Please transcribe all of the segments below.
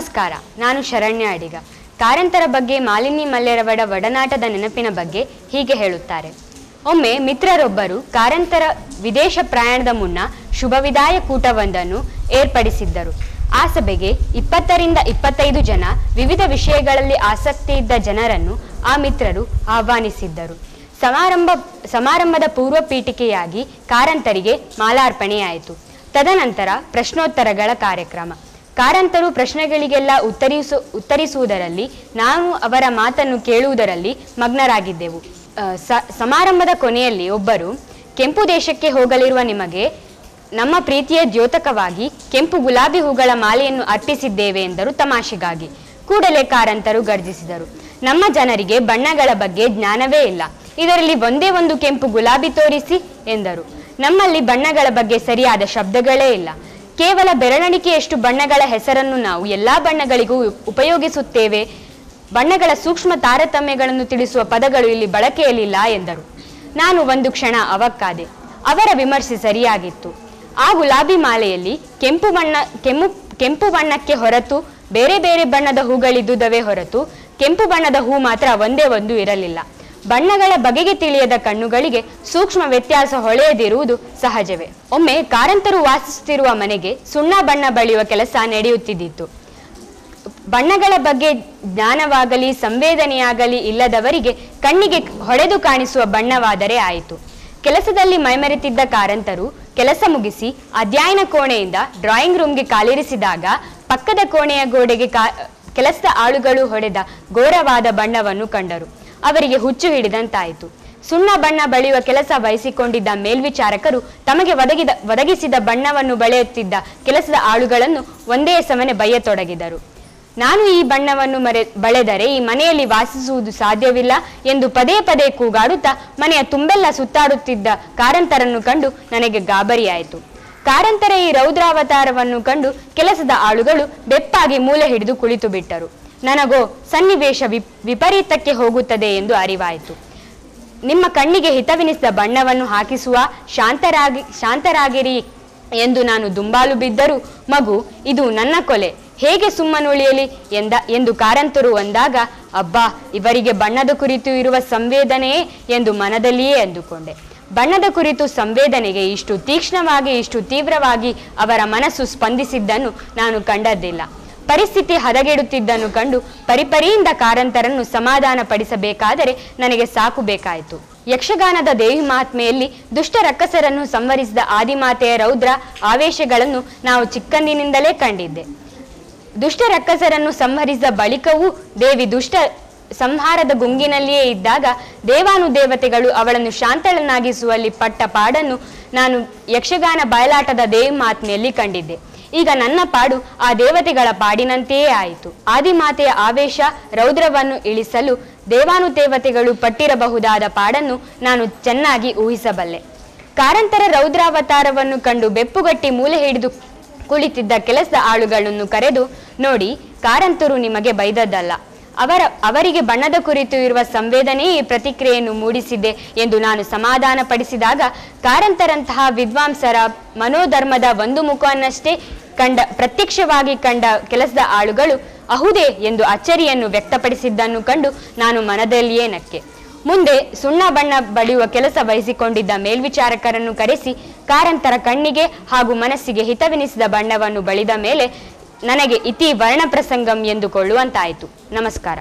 ನಮಸ್ಕಾರ ನಾನು ಶರಣ್ಯ ಅಡಿಗ ಕಾರಂತರ ಬಗ್ಗೆ ಮಾಲಿನಿ ಮಲ್ಲೆರವಡ ಒಡನಾಟದ ನೆನಪಿನ ಬಗ್ಗೆ ಹೀಗೆ ಹೇಳುತ್ತಾರೆ ಒಮ್ಮೆ ಮಿತ್ರರೊಬ್ಬರು ಕಾರಂತರ ವಿದೇಶ ಪ್ರಯಾಣದ ಮುನ್ನ ಶುಭವಿದಾಯ ಕೂಟವೊಂದನ್ನು ಏರ್ಪಡಿಸಿದ್ದರು ಆ ಸಭೆಗೆ ಇಪ್ಪತ್ತರಿಂದ ಇಪ್ಪತ್ತೈದು ಜನ ವಿವಿಧ ವಿಷಯಗಳಲ್ಲಿ ಆಸಕ್ತಿ ಇದ್ದ ಜನರನ್ನು ಆ ಮಿತ್ರರು ಆಹ್ವಾನಿಸಿದ್ದರು ಸಮಾರಂಭ ಸಮಾರಂಭದ ಪೂರ್ವ ಪೀಠಿಕೆಯಾಗಿ ಕಾರಂತರಿಗೆ ಮಾಲಾರ್ಪಣೆಯಾಯಿತು ತದನಂತರ ಪ್ರಶ್ನೋತ್ತರಗಳ ಕಾರ್ಯಕ್ರಮ ಕಾರಂತರು ಪ್ರಶ್ನೆಗಳಿಗೆಲ್ಲ ಉತ್ತರಿಸು ಉತ್ತರಿಸುವುದರಲ್ಲಿ ನಾವು ಅವರ ಮಾತನ್ನು ಕೇಳುವುದರಲ್ಲಿ ಮಗ್ನರಾಗಿದ್ದೆವು ಆ, ಸ- ಸಮಾರಂಭದ ಕೊನೆಯಲ್ಲಿ ಒಬ್ಬರು ಕೆಂಪು ದೇಶಕ್ಕೆ ಹೋಗಲಿರುವ ನಿಮಗೆ ನಮ್ಮ ಪ್ರೀತಿಯ ದ್ಯೋತಕವಾಗಿ ಕೆಂಪು ಗುಲಾಬಿ ಹೂಗಳ ಮಾಲೆಯನ್ನು ಅರ್ಪಿಸಿದ್ದೇವೆ ಎಂದರು ತಮಾಷೆಗಾಗಿ ಕೂಡಲೇ ಕಾರಂತರು ಗರ್ಜಿಸಿದರು ನಮ್ಮ ಜನರಿಗೆ ಬಣ್ಣಗಳ ಬಗ್ಗೆ ಜ್ಞಾನವೇ ಇಲ್ಲ ಇದರಲ್ಲಿ ಒಂದೇ ಒಂದು ಕೆಂಪು ಗುಲಾಬಿ ತೋರಿಸಿ ಎಂದರು ನಮ್ಮಲ್ಲಿ ಬಣ್ಣಗಳ ಬಗ್ಗೆ ಸರಿಯಾದ ಶಬ್ದಗಳೇ ಇಲ್ಲ ಕೇವಲ ಬೆರಳಿಕೆಯಷ್ಟು ಬಣ್ಣಗಳ ಹೆಸರನ್ನು ನಾವು ಎಲ್ಲಾ ಬಣ್ಣಗಳಿಗೂ ಉಪಯೋಗಿಸುತ್ತೇವೆ ಬಣ್ಣಗಳ ಸೂಕ್ಷ್ಮ ತಾರತಮ್ಯಗಳನ್ನು ತಿಳಿಸುವ ಪದಗಳು ಇಲ್ಲಿ ಬಳಕೆಯಲ್ಲಿಲ್ಲ ಎಂದರು ನಾನು ಒಂದು ಕ್ಷಣ ಅವಕ್ಕಾದೆ ಅವರ ವಿಮರ್ಶೆ ಸರಿಯಾಗಿತ್ತು ಆ ಗುಲಾಬಿ ಮಾಲೆಯಲ್ಲಿ ಕೆಂಪು ಬಣ್ಣ ಕೆಂಪು ಕೆಂಪು ಬಣ್ಣಕ್ಕೆ ಹೊರತು ಬೇರೆ ಬೇರೆ ಬಣ್ಣದ ಹೂಗಳಿದ್ದುದವೇ ಹೊರತು ಕೆಂಪು ಬಣ್ಣದ ಹೂ ಮಾತ್ರ ಒಂದೇ ಒಂದು ಇರಲಿಲ್ಲ ಬಣ್ಣಗಳ ಬಗೆಗೆ ತಿಳಿಯದ ಕಣ್ಣುಗಳಿಗೆ ಸೂಕ್ಷ್ಮ ವ್ಯತ್ಯಾಸ ಹೊಳೆಯದಿರುವುದು ಸಹಜವೇ ಒಮ್ಮೆ ಕಾರಂತರು ವಾಸಿಸುತ್ತಿರುವ ಮನೆಗೆ ಸುಣ್ಣ ಬಣ್ಣ ಬಳಿಯುವ ಕೆಲಸ ನಡೆಯುತ್ತಿದ್ದಿತ್ತು ಬಣ್ಣಗಳ ಬಗ್ಗೆ ಜ್ಞಾನವಾಗಲಿ ಸಂವೇದನೆಯಾಗಲಿ ಇಲ್ಲದವರಿಗೆ ಕಣ್ಣಿಗೆ ಹೊಳೆದು ಕಾಣಿಸುವ ಬಣ್ಣವಾದರೆ ಆಯಿತು ಕೆಲಸದಲ್ಲಿ ಮೈಮರೆತಿದ್ದ ಕಾರಂತರು ಕೆಲಸ ಮುಗಿಸಿ ಅಧ್ಯಯನ ಕೋಣೆಯಿಂದ ಡ್ರಾಯಿಂಗ್ ರೂಮ್ಗೆ ಕಾಲಿರಿಸಿದಾಗ ಪಕ್ಕದ ಕೋಣೆಯ ಗೋಡೆಗೆ ಕಾ ಕೆಲಸದ ಆಳುಗಳು ಹೊಡೆದ ಘೋರವಾದ ಬಣ್ಣವನ್ನು ಕಂಡರು ಅವರಿಗೆ ಹುಚ್ಚು ಹಿಡಿದಂತಾಯಿತು ಸುಣ್ಣ ಬಣ್ಣ ಬಳಿಯುವ ಕೆಲಸ ವಹಿಸಿಕೊಂಡಿದ್ದ ಮೇಲ್ವಿಚಾರಕರು ತಮಗೆ ಒದಗಿದ ಒದಗಿಸಿದ ಬಣ್ಣವನ್ನು ಬಳೆಯುತ್ತಿದ್ದ ಕೆಲಸದ ಆಳುಗಳನ್ನು ಒಂದೇ ಸಮನೆ ಬಯ್ಯತೊಡಗಿದರು ನಾನು ಈ ಬಣ್ಣವನ್ನು ಮರೆ ಬಳೆದರೆ ಈ ಮನೆಯಲ್ಲಿ ವಾಸಿಸುವುದು ಸಾಧ್ಯವಿಲ್ಲ ಎಂದು ಪದೇ ಪದೇ ಕೂಗಾಡುತ್ತಾ ಮನೆಯ ತುಂಬೆಲ್ಲ ಸುತ್ತಾಡುತ್ತಿದ್ದ ಕಾರಂತರನ್ನು ಕಂಡು ನನಗೆ ಗಾಬರಿಯಾಯಿತು ಕಾರಂತರ ಈ ರೌದ್ರಾವತಾರವನ್ನು ಕಂಡು ಕೆಲಸದ ಆಳುಗಳು ಬೆಪ್ಪಾಗಿ ಮೂಲೆ ಹಿಡಿದು ಕುಳಿತು ಬಿಟ್ಟರು ನನಗೋ ಸನ್ನಿವೇಶ ವಿ ವಿಪರೀತಕ್ಕೆ ಹೋಗುತ್ತದೆ ಎಂದು ಅರಿವಾಯಿತು ನಿಮ್ಮ ಕಣ್ಣಿಗೆ ಹಿತವೆನಿಸಿದ ಬಣ್ಣವನ್ನು ಹಾಕಿಸುವ ಶಾಂತರಾಗಿ ಶಾಂತರಾಗಿರಿ ಎಂದು ನಾನು ದುಂಬಾಲು ಬಿದ್ದರೂ ಮಗು ಇದು ನನ್ನ ಕೊಲೆ ಹೇಗೆ ಸುಮ್ಮನುಳಿಯಲಿ ಎಂದ ಎಂದು ಕಾರಂತರು ಅಂದಾಗ ಅಬ್ಬಾ ಇವರಿಗೆ ಬಣ್ಣದ ಕುರಿತು ಇರುವ ಸಂವೇದನೆಯೇ ಎಂದು ಮನದಲ್ಲಿಯೇ ಅಂದುಕೊಂಡೆ ಬಣ್ಣದ ಕುರಿತು ಸಂವೇದನೆಗೆ ಇಷ್ಟು ತೀಕ್ಷ್ಣವಾಗಿ ಇಷ್ಟು ತೀವ್ರವಾಗಿ ಅವರ ಮನಸ್ಸು ಸ್ಪಂದಿಸಿದ್ದನ್ನು ನಾನು ಕಂಡದ್ದಿಲ್ಲ ಪರಿಸ್ಥಿತಿ ಹದಗೆಡುತ್ತಿದ್ದನ್ನು ಕಂಡು ಪರಿಪರಿಯಿಂದ ಕಾರಂತರನ್ನು ಸಮಾಧಾನ ಪಡಿಸಬೇಕಾದರೆ ನನಗೆ ಸಾಕು ಬೇಕಾಯಿತು ಯಕ್ಷಗಾನದ ದೇವಿ ಮಹಾತ್ಮೆಯಲ್ಲಿ ದುಷ್ಟ ರಕ್ಕಸರನ್ನು ಸಂವರಿಸಿದ ಆದಿಮಾತೆಯ ರೌದ್ರ ಆವೇಶಗಳನ್ನು ನಾವು ಚಿಕ್ಕಂದಿನಿಂದಲೇ ಕಂಡಿದ್ದೆ ದುಷ್ಟ ರಕ್ಕಸರನ್ನು ಸಂಹರಿಸಿದ ಬಳಿಕವೂ ದೇವಿ ದುಷ್ಟ ಸಂಹಾರದ ಗುಂಗಿನಲ್ಲಿಯೇ ಇದ್ದಾಗ ದೇವಾನುದೇವತೆಗಳು ಅವಳನ್ನು ಶಾಂತಳನ್ನಾಗಿಸುವಲ್ಲಿ ಪಟ್ಟ ಪಾಡನ್ನು ನಾನು ಯಕ್ಷಗಾನ ಬಯಲಾಟದ ದೇವಿ ಮಹಾತ್ಮೆಯಲ್ಲಿ ಕಂಡಿದ್ದೆ ಈಗ ನನ್ನ ಪಾಡು ಆ ದೇವತೆಗಳ ಪಾಡಿನಂತೆಯೇ ಆಯಿತು ಆದಿಮಾತೆಯ ಆವೇಶ ರೌದ್ರವನ್ನು ಇಳಿಸಲು ದೇವಾನುದೇವತೆಗಳು ಪಟ್ಟಿರಬಹುದಾದ ಪಾಡನ್ನು ನಾನು ಚೆನ್ನಾಗಿ ಊಹಿಸಬಲ್ಲೆ ಕಾರಂತರ ರೌದ್ರಾವತಾರವನ್ನು ಕಂಡು ಬೆಪ್ಪುಗಟ್ಟಿ ಮೂಲೆ ಹಿಡಿದು ಕುಳಿತಿದ್ದ ಕೆಲಸದ ಆಳುಗಳನ್ನು ಕರೆದು ನೋಡಿ ಕಾರಂತರು ನಿಮಗೆ ಬೈದದ್ದಲ್ಲ ಅವರ ಅವರಿಗೆ ಬಣ್ಣದ ಕುರಿತು ಇರುವ ಸಂವೇದನೆಯೇ ಈ ಪ್ರತಿಕ್ರಿಯೆಯನ್ನು ಮೂಡಿಸಿದೆ ಎಂದು ನಾನು ಸಮಾಧಾನ ಪಡಿಸಿದಾಗ ಕಾರಂತರಂತಹ ವಿದ್ವಾಂಸರ ಮನೋಧರ್ಮದ ಒಂದು ಮುಖವನ್ನಷ್ಟೇ ಕಂಡ ಪ್ರತ್ಯಕ್ಷವಾಗಿ ಕಂಡ ಕೆಲಸದ ಆಳುಗಳು ಅಹುದೇ ಎಂದು ಅಚ್ಚರಿಯನ್ನು ವ್ಯಕ್ತಪಡಿಸಿದ್ದನ್ನು ಕಂಡು ನಾನು ಮನದಲ್ಲಿಯೇ ನಕ್ಕೆ ಮುಂದೆ ಸುಣ್ಣ ಬಣ್ಣ ಬಳಿಯುವ ಕೆಲಸ ವಹಿಸಿಕೊಂಡಿದ್ದ ಮೇಲ್ವಿಚಾರಕರನ್ನು ಕರೆಸಿ ಕಾರಂತರ ಕಣ್ಣಿಗೆ ಹಾಗೂ ಮನಸ್ಸಿಗೆ ಹಿತವೆನಿಸಿದ ಬಣ್ಣವನ್ನು ಬಳಿದ ಮೇಲೆ ನನಗೆ ಇತಿ ವರ್ಣ ಪ್ರಸಂಗಂ ಎಂದುಕೊಳ್ಳುವಂತಾಯಿತು ನಮಸ್ಕಾರ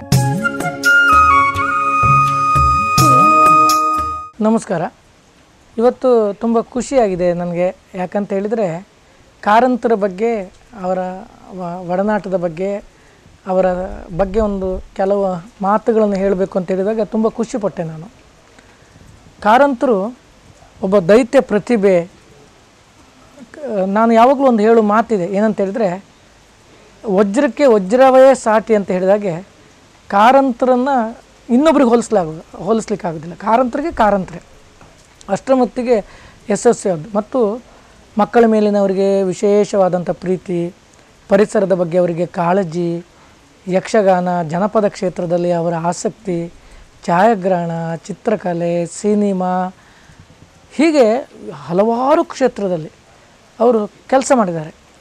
ನಮಸ್ಕಾರ ಇವತ್ತು ತುಂಬ ಖುಷಿಯಾಗಿದೆ ನನಗೆ ಯಾಕಂತ ಹೇಳಿದರೆ ಕಾರಂತರ ಬಗ್ಗೆ ಅವರ ವ- ಒಡನಾಟದ ಬಗ್ಗೆ ಅವರ ಬಗ್ಗೆ ಒಂದು ಕೆಲವು ಮಾತುಗಳನ್ನು ಹೇಳಬೇಕು ಅಂತ ಹೇಳಿದಾಗ ತುಂಬ ಖುಷಿಪಟ್ಟೆ ನಾನು ಕಾರಂತರು ಒಬ್ಬ ದೈತ್ಯ ಪ್ರತಿಭೆ ಕ- ನಾನು ಯಾವಾಗಲೂ ಒಂದು ಹೇಳು ಮಾತಿದೆ ಏನಂತ ಹೇಳಿದರೆ ವಜ್ರಕ್ಕೆ ವಜ್ರವೇ ಸಾಟಿ ಅಂತ ಹೇಳಿದಾಗೆ ಕಾರಂತರನ್ನು ಇನ್ನೊಬ್ರಿಗೆ ಹೋಲಿಸ್ಲಾಗ ಹೋಲಿಸ್ಲಿಕ್ಕಾಗೋದಿಲ್ಲ ಕಾರಂತರಿಗೆ ಕಾರಂತರೇ ಅಷ್ಟರ ಮಟ್ಟಿಗೆ ಯಶಸ್ವಿಯಾದ್ದು ಮತ್ತು ಮಕ್ಕಳ ಮೇಲಿನವರಿಗೆ ವಿಶೇಷವಾದಂಥ ಪ್ರೀತಿ ಪರಿಸರದ ಬಗ್ಗೆ ಅವರಿಗೆ ಕಾಳಜಿ ಯಕ್ಷಗಾನ ಜನಪದ ಕ್ಷೇತ್ರದಲ್ಲಿ ಅವರ ಆಸಕ್ತಿ ಛಾಯಾಗ್ರಹಣ ಚಿತ್ರಕಲೆ ಸಿನಿಮಾ ಹೀಗೆ ಹಲವಾರು ಕ್ಷೇತ್ರದಲ್ಲಿ ಅವರು ಕೆಲಸ ಮಾಡಿದ್ದಾರೆ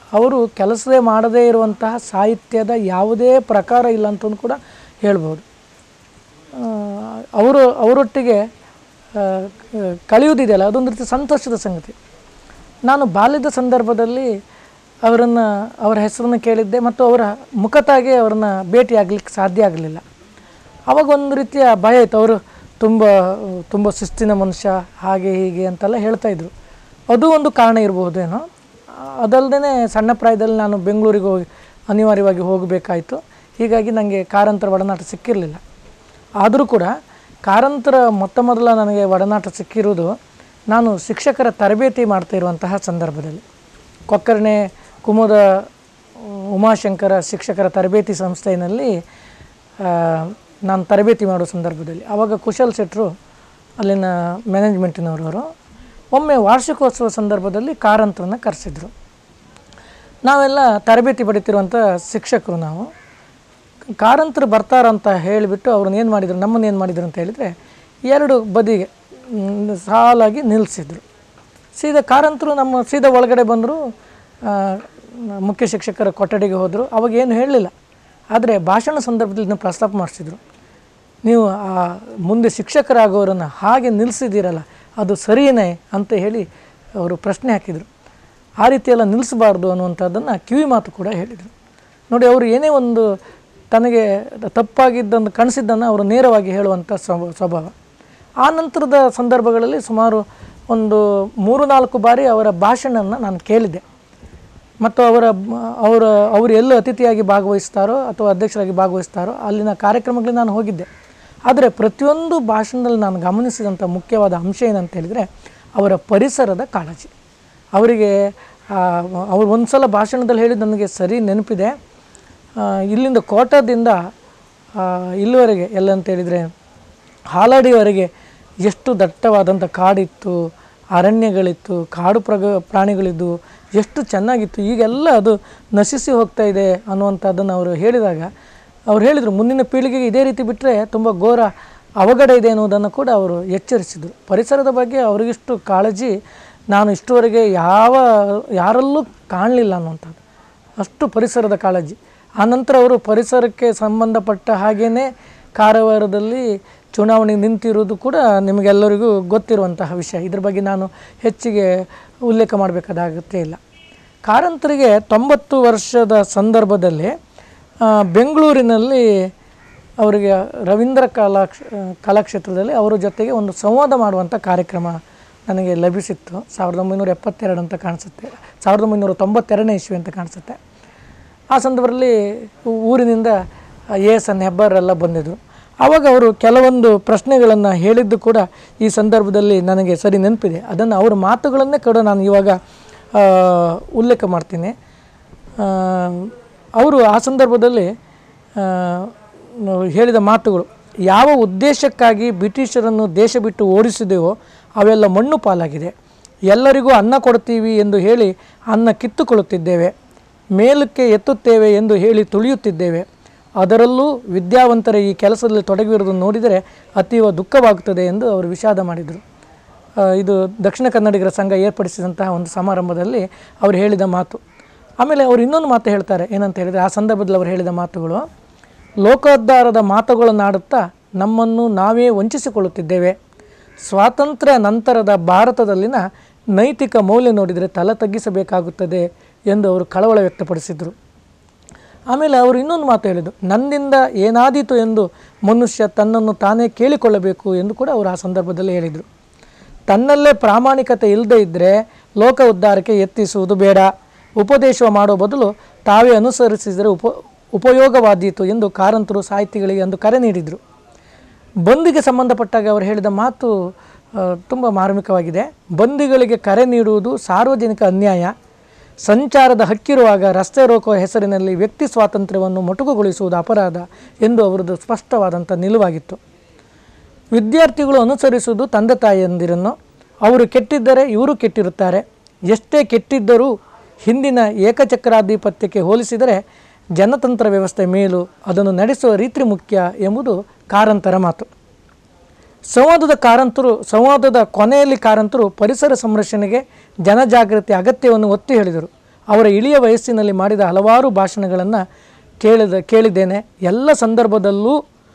ಅವರು ಕೆಲಸವೇ ಮಾಡದೇ ಇರುವಂತಹ ಸಾಹಿತ್ಯದ ಯಾವುದೇ ಪ್ರಕಾರ ಇಲ್ಲ ಅಂತಂದು ಕೂಡ ಹೇಳ್ಬೋದು ಆ, ಅವರು ಅವರೊಟ್ಟಿಗೆ ಆ, ಕಳೆಯುವುದಿದೆಯಲ್ಲ ಅದೊಂದು ರೀತಿ ಸಂತೋಷದ ಸಂಗತಿ ನಾನು ಬಾಲ್ಯದ ಸಂದರ್ಭದಲ್ಲಿ ಅವರನ್ನು ಅವರ ಹೆಸರನ್ನು ಕೇಳಿದ್ದೆ ಮತ್ತು ಅವರ ಮುಖತಾಗಿ ಅವರನ್ನ ಭೇಟಿಯಾಗಲಿಕ್ಕೆ ಸಾಧ್ಯ ಆಗಲಿಲ್ಲ ಅವಾಗ ಒಂದು ರೀತಿಯ ಭಯ ಇತ್ತು ಅವರು ತುಂಬ ತುಂಬ ಶಿಸ್ತಿನ ಮನುಷ್ಯ ಹಾಗೆ ಹೀಗೆ ಅಂತೆಲ್ಲ ಹೇಳ್ತಾ ಇದ್ರು ಅದು ಒಂದು ಕಾರಣ ಇರಬಹುದೇನೋ ಅದಲ್ಲದೆ ಸಣ್ಣ ಪ್ರಾಯದಲ್ಲಿ ನಾನು ಬೆಂಗಳೂರಿಗೆ ಹೋಗಿ ಅನಿವಾರ್ಯವಾಗಿ ಹೋಗಬೇಕಾಯಿತು ಹೀಗಾಗಿ ನನಗೆ ಕಾರಂತರ ಒಡನಾಟ ಸಿಕ್ಕಿರಲಿಲ್ಲ ಆದರೂ ಕೂಡ ಕಾರಂತರ ಮೊತ್ತ ಮೊದಲ ನನಗೆ ಒಡನಾಟ ಸಿಕ್ಕಿರುವುದು ನಾನು ಶಿಕ್ಷಕರ ತರಬೇತಿ ಮಾಡ್ತಾ ಇರುವಂತಹ ಸಂದರ್ಭದಲ್ಲಿ ಕೊಕ್ಕರ್ಣೆ ಕುಮುದ ಉಮಾಶಂಕರ ಶಿಕ್ಷಕರ ತರಬೇತಿ ಸಂಸ್ಥೆಯಲ್ಲಿ ಆ, ನಾನು ತರಬೇತಿ ಮಾಡೋ ಸಂದರ್ಭದಲ್ಲಿ ಆವಾಗ ಕುಶಲ್ ಶೆಟ್ಟರು ಅಲ್ಲಿನ ಮ್ಯಾನೇಜ್ಮೆಂಟಿನವರು ಒಮ್ಮೆ ವಾರ್ಷಿಕೋತ್ಸವ ಸಂದರ್ಭದಲ್ಲಿ ಕಾರಂತರನ್ನ ಕರೆಸಿದ್ರು ನಾವೆಲ್ಲ ತರಬೇತಿ ಪಡಿತಿರುವಂಥ ಶಿಕ್ಷಕರು ನಾವು ಕಾರಂತರು ಬರ್ತಾರಂತ ಹೇಳಿಬಿಟ್ಟು ಅವ್ರನ್ನ ಏನು ಮಾಡಿದ್ರು ನಮ್ಮನ್ನು ಏನು ಮಾಡಿದ್ರು ಅಂತ ಹೇಳಿದರೆ ಎರಡು ಬದಿಗೆ ಮ್, ಸಾಲಾಗಿ ನಿಲ್ಲಿಸಿದ್ರು ಸೀದಾ ಕಾರಂತರು ನಮ್ಮ ಸೀದಾ ಒಳಗಡೆ ಬಂದರು ಮುಖ್ಯ ಶಿಕ್ಷಕರ ಕೊಠಡಿಗೆ ಹೋದರು ಅವಾಗ ಏನು ಹೇಳಲಿಲ್ಲ ಆದರೆ ಭಾಷಣ ಸಂದರ್ಭದಲ್ಲಿ ಇದನ್ನ ಪ್ರಸ್ತಾಪ ಮಾಡಿಸಿದ್ರು ನೀವು ಆ ಮುಂದೆ ಶಿಕ್ಷಕರಾಗೋರನ್ನು ಹಾಗೆ ನಿಲ್ಲಿಸಿದ್ದೀರಲ್ಲ ಅದು ಸರಿಯೇ ಅಂತ ಹೇಳಿ ಅವರು ಪ್ರಶ್ನೆ ಹಾಕಿದರು ಆ ರೀತಿಯೆಲ್ಲ ನಿಲ್ಲಿಸಬಾರ್ದು ಅನ್ನುವಂಥದ್ದನ್ನು ಕಿವಿ ಮಾತು ಕೂಡ ಹೇಳಿದರು ನೋಡಿ ಅವರು ಏನೇ ಒಂದು ತನಗೆ ತಪ್ಪಾಗಿದ್ದನ್ನು ಕಾಣಿಸಿದ್ದನ್ನು ಅವರು ನೇರವಾಗಿ ಹೇಳುವಂಥ ಸ್ವಭಾವ ಸ್ವಭಾವ ಆ ನಂತರದ ಸಂದರ್ಭಗಳಲ್ಲಿ ಸುಮಾರು ಒಂದು ಮೂರು ನಾಲ್ಕು ಬಾರಿ ಅವರ ಭಾಷಣವನ್ನು ನಾನು ಕೇಳಿದ್ದೆ ಮತ್ತು ಅವರ ಅವರ ಅವರು ಎಲ್ಲೂ ಅತಿಥಿಯಾಗಿ ಭಾಗವಹಿಸ್ತಾರೋ ಅಥವಾ ಅಧ್ಯಕ್ಷರಾಗಿ ಭಾಗವಹಿಸ್ತಾರೋ ಅಲ್ಲಿನ ಕಾರ್ಯಕ್ರಮಗಳಿಗೆ ನಾನು ಹೋಗಿದ್ದೆ ಆದರೆ ಪ್ರತಿಯೊಂದು ಭಾಷಣದಲ್ಲಿ ನಾನು ಗಮನಿಸಿದಂಥ ಮುಖ್ಯವಾದ ಅಂಶ ಏನಂತ ಹೇಳಿದರೆ ಅವರ ಪರಿಸರದ ಕಾಳಜಿ ಅವರಿಗೆ ಅವರು ಒಂದು ಸಲ ಭಾಷಣದಲ್ಲಿ ಹೇಳಿದ್ದು ನನಗೆ ಸರಿ ನೆನಪಿದೆ ಆ, ಇಲ್ಲಿಂದ ಕೋಟದಿಂದ ಆ, ಇಲ್ಲಿವರೆಗೆ ಎಲ್ಲ ಅಂತ ಹೇಳಿದರೆ ಹಾಲಾಡಿವರೆಗೆ ಎಷ್ಟು ದಟ್ಟವಾದಂಥ ಕಾಡಿತ್ತು ಅರಣ್ಯಗಳಿತ್ತು ಕಾಡು ಪ್ರಗ ಪ್ರಾಣಿಗಳಿದ್ದು ಎಷ್ಟು ಚೆನ್ನಾಗಿತ್ತು ಈಗೆಲ್ಲ ಅದು ನಶಿಸಿ ಹೋಗ್ತಾ ಇದೆ ಅನ್ನುವಂಥದ್ದನ್ನು ಅವರು ಹೇಳಿದಾಗ ಅವ್ರು ಹೇಳಿದರು ಮುಂದಿನ ಪೀಳಿಗೆಗೆ ಇದೇ ರೀತಿ ಬಿಟ್ಟರೆ ತುಂಬ ಘೋರ ಅವಘಡ ಇದೆ ಎನ್ನುವುದನ್ನು ಕೂಡ ಅವರು ಎಚ್ಚರಿಸಿದರು ಪರಿಸರದ ಬಗ್ಗೆ ಅವರಿಗಿಷ್ಟು ಕಾಳಜಿ ನಾನು ಇಷ್ಟುವರೆಗೆ ಯಾವ ಯಾರಲ್ಲೂ ಕಾಣಲಿಲ್ಲ ಅನ್ನುವಂಥದ್ದು ಅಷ್ಟು ಪರಿಸರದ ಕಾಳಜಿ ಆನಂತರ ಅವರು ಪರಿಸರಕ್ಕೆ ಸಂಬಂಧಪಟ್ಟ ಹಾಗೆಯೇ ಕಾರವಾರದಲ್ಲಿ ಚುನಾವಣೆಗೆ ನಿಂತಿರುವುದು ಕೂಡ ನಿಮಗೆಲ್ಲರಿಗೂ ಗೊತ್ತಿರುವಂತಹ ವಿಷಯ ಇದ್ರ ಬಗ್ಗೆ ನಾನು ಹೆಚ್ಚಿಗೆ ಉಲ್ಲೇಖ ಮಾಡಬೇಕಾದ ಅಗತ್ಯ ಇಲ್ಲ ಕಾರಂತರಿಗೆ ತೊಂಬತ್ತು ವರ್ಷದ ಸಂದರ್ಭದಲ್ಲಿ ಆ, ಬೆಂಗಳೂರಿನಲ್ಲಿ ಅವರಿಗೆ ರವೀಂದ್ರ ಕಲಾಕ್ಷ ಕಲಾಕ್ಷೇತ್ರದಲ್ಲಿ ಅವರ ಜೊತೆಗೆ ಒಂದು ಸಂವಾದ ಮಾಡುವಂಥ ಕಾರ್ಯಕ್ರಮ ನನಗೆ ಲಭಿಸಿತ್ತು ಸಾವಿರದ ಒಂಬೈನೂರ ಎಪ್ಪತ್ತೆರಡು ಅಂತ ಕಾಣಿಸುತ್ತೆ ಸಾವಿರದ ಒಂಬೈನೂರ ತೊಂಬತ್ತೆರಡನೇ ಇಸ್ವಿ ಅಂತ ಕಾಣಿಸುತ್ತೆ ಆ ಸಂದರ್ಭದಲ್ಲಿ ಊ- ಊರಿನಿಂದ ಎ ಎಸ್ ಎನ್ ಹೆಬ್ಬಾರೆಲ್ಲ ಬಂದಿದ್ದರು ಆವಾಗ ಅವರು ಕೆಲವೊಂದು ಪ್ರಶ್ನೆಗಳನ್ನು ಹೇಳಿದ್ದು ಕೂಡ ಈ ಸಂದರ್ಭದಲ್ಲಿ ನನಗೆ ಸರಿ ನೆನಪಿದೆ ಅದನ್ನು ಅವ್ರ ಮಾತುಗಳನ್ನೇ ಕೂಡ ನಾನು ಇವಾಗ ಆ, ಉಲ್ಲೇಖ ಮಾಡ್ತೀನಿ ಆ, ಅವರು ಆ ಸಂದರ್ಭದಲ್ಲಿ ಆ, ಹೇಳಿದ ಮಾತುಗಳು ಯಾವ ಉದ್ದೇಶಕ್ಕಾಗಿ ಬ್ರಿಟಿಷರನ್ನು ದೇಶ ಬಿಟ್ಟು ಓಡಿಸಿದೆವೋ ಅವೆಲ್ಲ ಮಣ್ಣು ಪಾಲಾಗಿದೆ ಎಲ್ಲರಿಗೂ ಅನ್ನ ಕೊಡ್ತೀವಿ ಎಂದು ಹೇಳಿ ಅನ್ನ ಕಿತ್ತುಕೊಳ್ಳುತ್ತಿದ್ದೇವೆ ಮೇಲಕ್ಕೆ ಎತ್ತುತ್ತೇವೆ ಎಂದು ಹೇಳಿ ತುಳಿಯುತ್ತಿದ್ದೇವೆ ಅದರಲ್ಲೂ ವಿದ್ಯಾವಂತರ ಈ ಕೆಲಸದಲ್ಲಿ ತೊಡಗಿರುವುದನ್ನು ನೋಡಿದರೆ ಅತೀವ ದುಃಖವಾಗುತ್ತದೆ ಎಂದು ಅವರು ವಿಷಾದ ಮಾಡಿದರು ಆ, ಇದು ದಕ್ಷಿಣ ಕನ್ನಡಿಗರ ಸಂಘ ಏರ್ಪಡಿಸಿದಂತಹ ಒಂದು ಸಮಾರಂಭದಲ್ಲಿ ಅವರು ಹೇಳಿದ ಮಾತು ಆಮೇಲೆ ಅವರು ಇನ್ನೊಂದು ಮಾತು ಹೇಳ್ತಾರೆ ಏನಂತ ಹೇಳಿದರೆ ಆ ಸಂದರ್ಭದಲ್ಲಿ ಅವರು ಹೇಳಿದ ಮಾತುಗಳು ಲೋಕೋದ್ಧಾರದ ಮಾತುಗಳನ್ನಾಡುತ್ತಾ ನಮ್ಮನ್ನು ನಾವೇ ವಂಚಿಸಿಕೊಳ್ಳುತ್ತಿದ್ದೇವೆ ಸ್ವಾತಂತ್ರ್ಯ ನಂತರದ ಭಾರತದಲ್ಲಿನ ನೈತಿಕ ಮೌಲ್ಯ ನೋಡಿದರೆ ತಲೆ ತಗ್ಗಿಸಬೇಕಾಗುತ್ತದೆ ಎಂದು ಅವರು ಕಳವಳ ವ್ಯಕ್ತಪಡಿಸಿದರು ಆಮೇಲೆ ಅವರು ಇನ್ನೊಂದು ಮಾತು ಹೇಳಿದರು ನನ್ನಿಂದ ಏನಾದೀತು ಎಂದು ಮನುಷ್ಯ ತನ್ನನ್ನು ತಾನೇ ಕೇಳಿಕೊಳ್ಳಬೇಕು ಎಂದು ಕೂಡ ಅವರು ಆ ಸಂದರ್ಭದಲ್ಲಿ ಹೇಳಿದರು ತನ್ನಲ್ಲೇ ಪ್ರಾಮಾಣಿಕತೆ ಇಲ್ಲದೇ ಇದ್ದರೆ ಲೋಕ ಉದ್ಧಾರಕ್ಕೆ ಯತ್ನಿಸುವುದು ಬೇಡ ಉಪದೇಶ ಮಾಡೋ ಬದಲು ತಾವೇ ಅನುಸರಿಸಿದರೆ ಉಪ ಉಪಯೋಗವಾದೀತು ಎಂದು ಕಾರಂತರು ಸಾಹಿತಿಗಳಿಗೆ ಒಂದು ಕರೆ ನೀಡಿದರು ಬಂದಿಗೆ ಸಂಬಂಧಪಟ್ಟಾಗ ಅವರು ಹೇಳಿದ ಮಾತು ತುಂಬ ಮಾರ್ಮಿಕವಾಗಿದೆ ಬಂದಿಗಳಿಗೆ ಕರೆ ನೀಡುವುದು ಸಾರ್ವಜನಿಕ ಅನ್ಯಾಯ ಸಂಚಾರದ ಹಕ್ಕಿರುವಾಗ ರಸ್ತೆ ರೋಕೋ ಹೆಸರಿನಲ್ಲಿ ವ್ಯಕ್ತಿ ಸ್ವಾತಂತ್ರ್ಯವನ್ನು ಮೊಟಕುಗೊಳಿಸುವುದು ಅಪರಾಧ ಎಂದು ಅವರದ್ದು ಸ್ಪಷ್ಟವಾದಂಥ ನಿಲುವಾಗಿತ್ತು ವಿದ್ಯಾರ್ಥಿಗಳು ಅನುಸರಿಸುವುದು ತಂದೆ ತಾಯಿಯಂದಿರನ್ನು ಅವರು ಕೆಟ್ಟಿದ್ದರೆ ಇವರು ಕೆಟ್ಟಿರುತ್ತಾರೆ ಎಷ್ಟೇ ಕೆಟ್ಟಿದ್ದರೂ ಹಿಂದಿನ ಏಕಚಕ್ರಾಧಿಪತ್ಯಕ್ಕೆ ಹೋಲಿಸಿದರೆ ಜನತಂತ್ರ ವ್ಯವಸ್ಥೆ ಮೇಲು ಅದನ್ನು ನಡೆಸುವ ರೀತಿ ಮುಖ್ಯ ಎಂಬುದು ಕಾರಂತರ ಮಾತು ಸಂವಾದದ ಕಾರಂತರು ಸಂವಾದದ ಕೊನೆಯಲ್ಲಿ ಕಾರಂತರು ಪರಿಸರ ಸಂರಕ್ಷಣೆಗೆ ಜನಜಾಗೃತಿ ಅಗತ್ಯವನ್ನು ಒತ್ತಿ ಹೇಳಿದರು ಅವರ ಇಳಿಯ ವಯಸ್ಸಿನಲ್ಲಿ ಮಾಡಿದ ಹಲವಾರು ಭಾಷಣಗಳನ್ನು ಕೇಳಿದ ಕೇಳಿದ್ದೇನೆ ಎಲ್ಲ ಸಂದರ್ಭದಲ್ಲೂ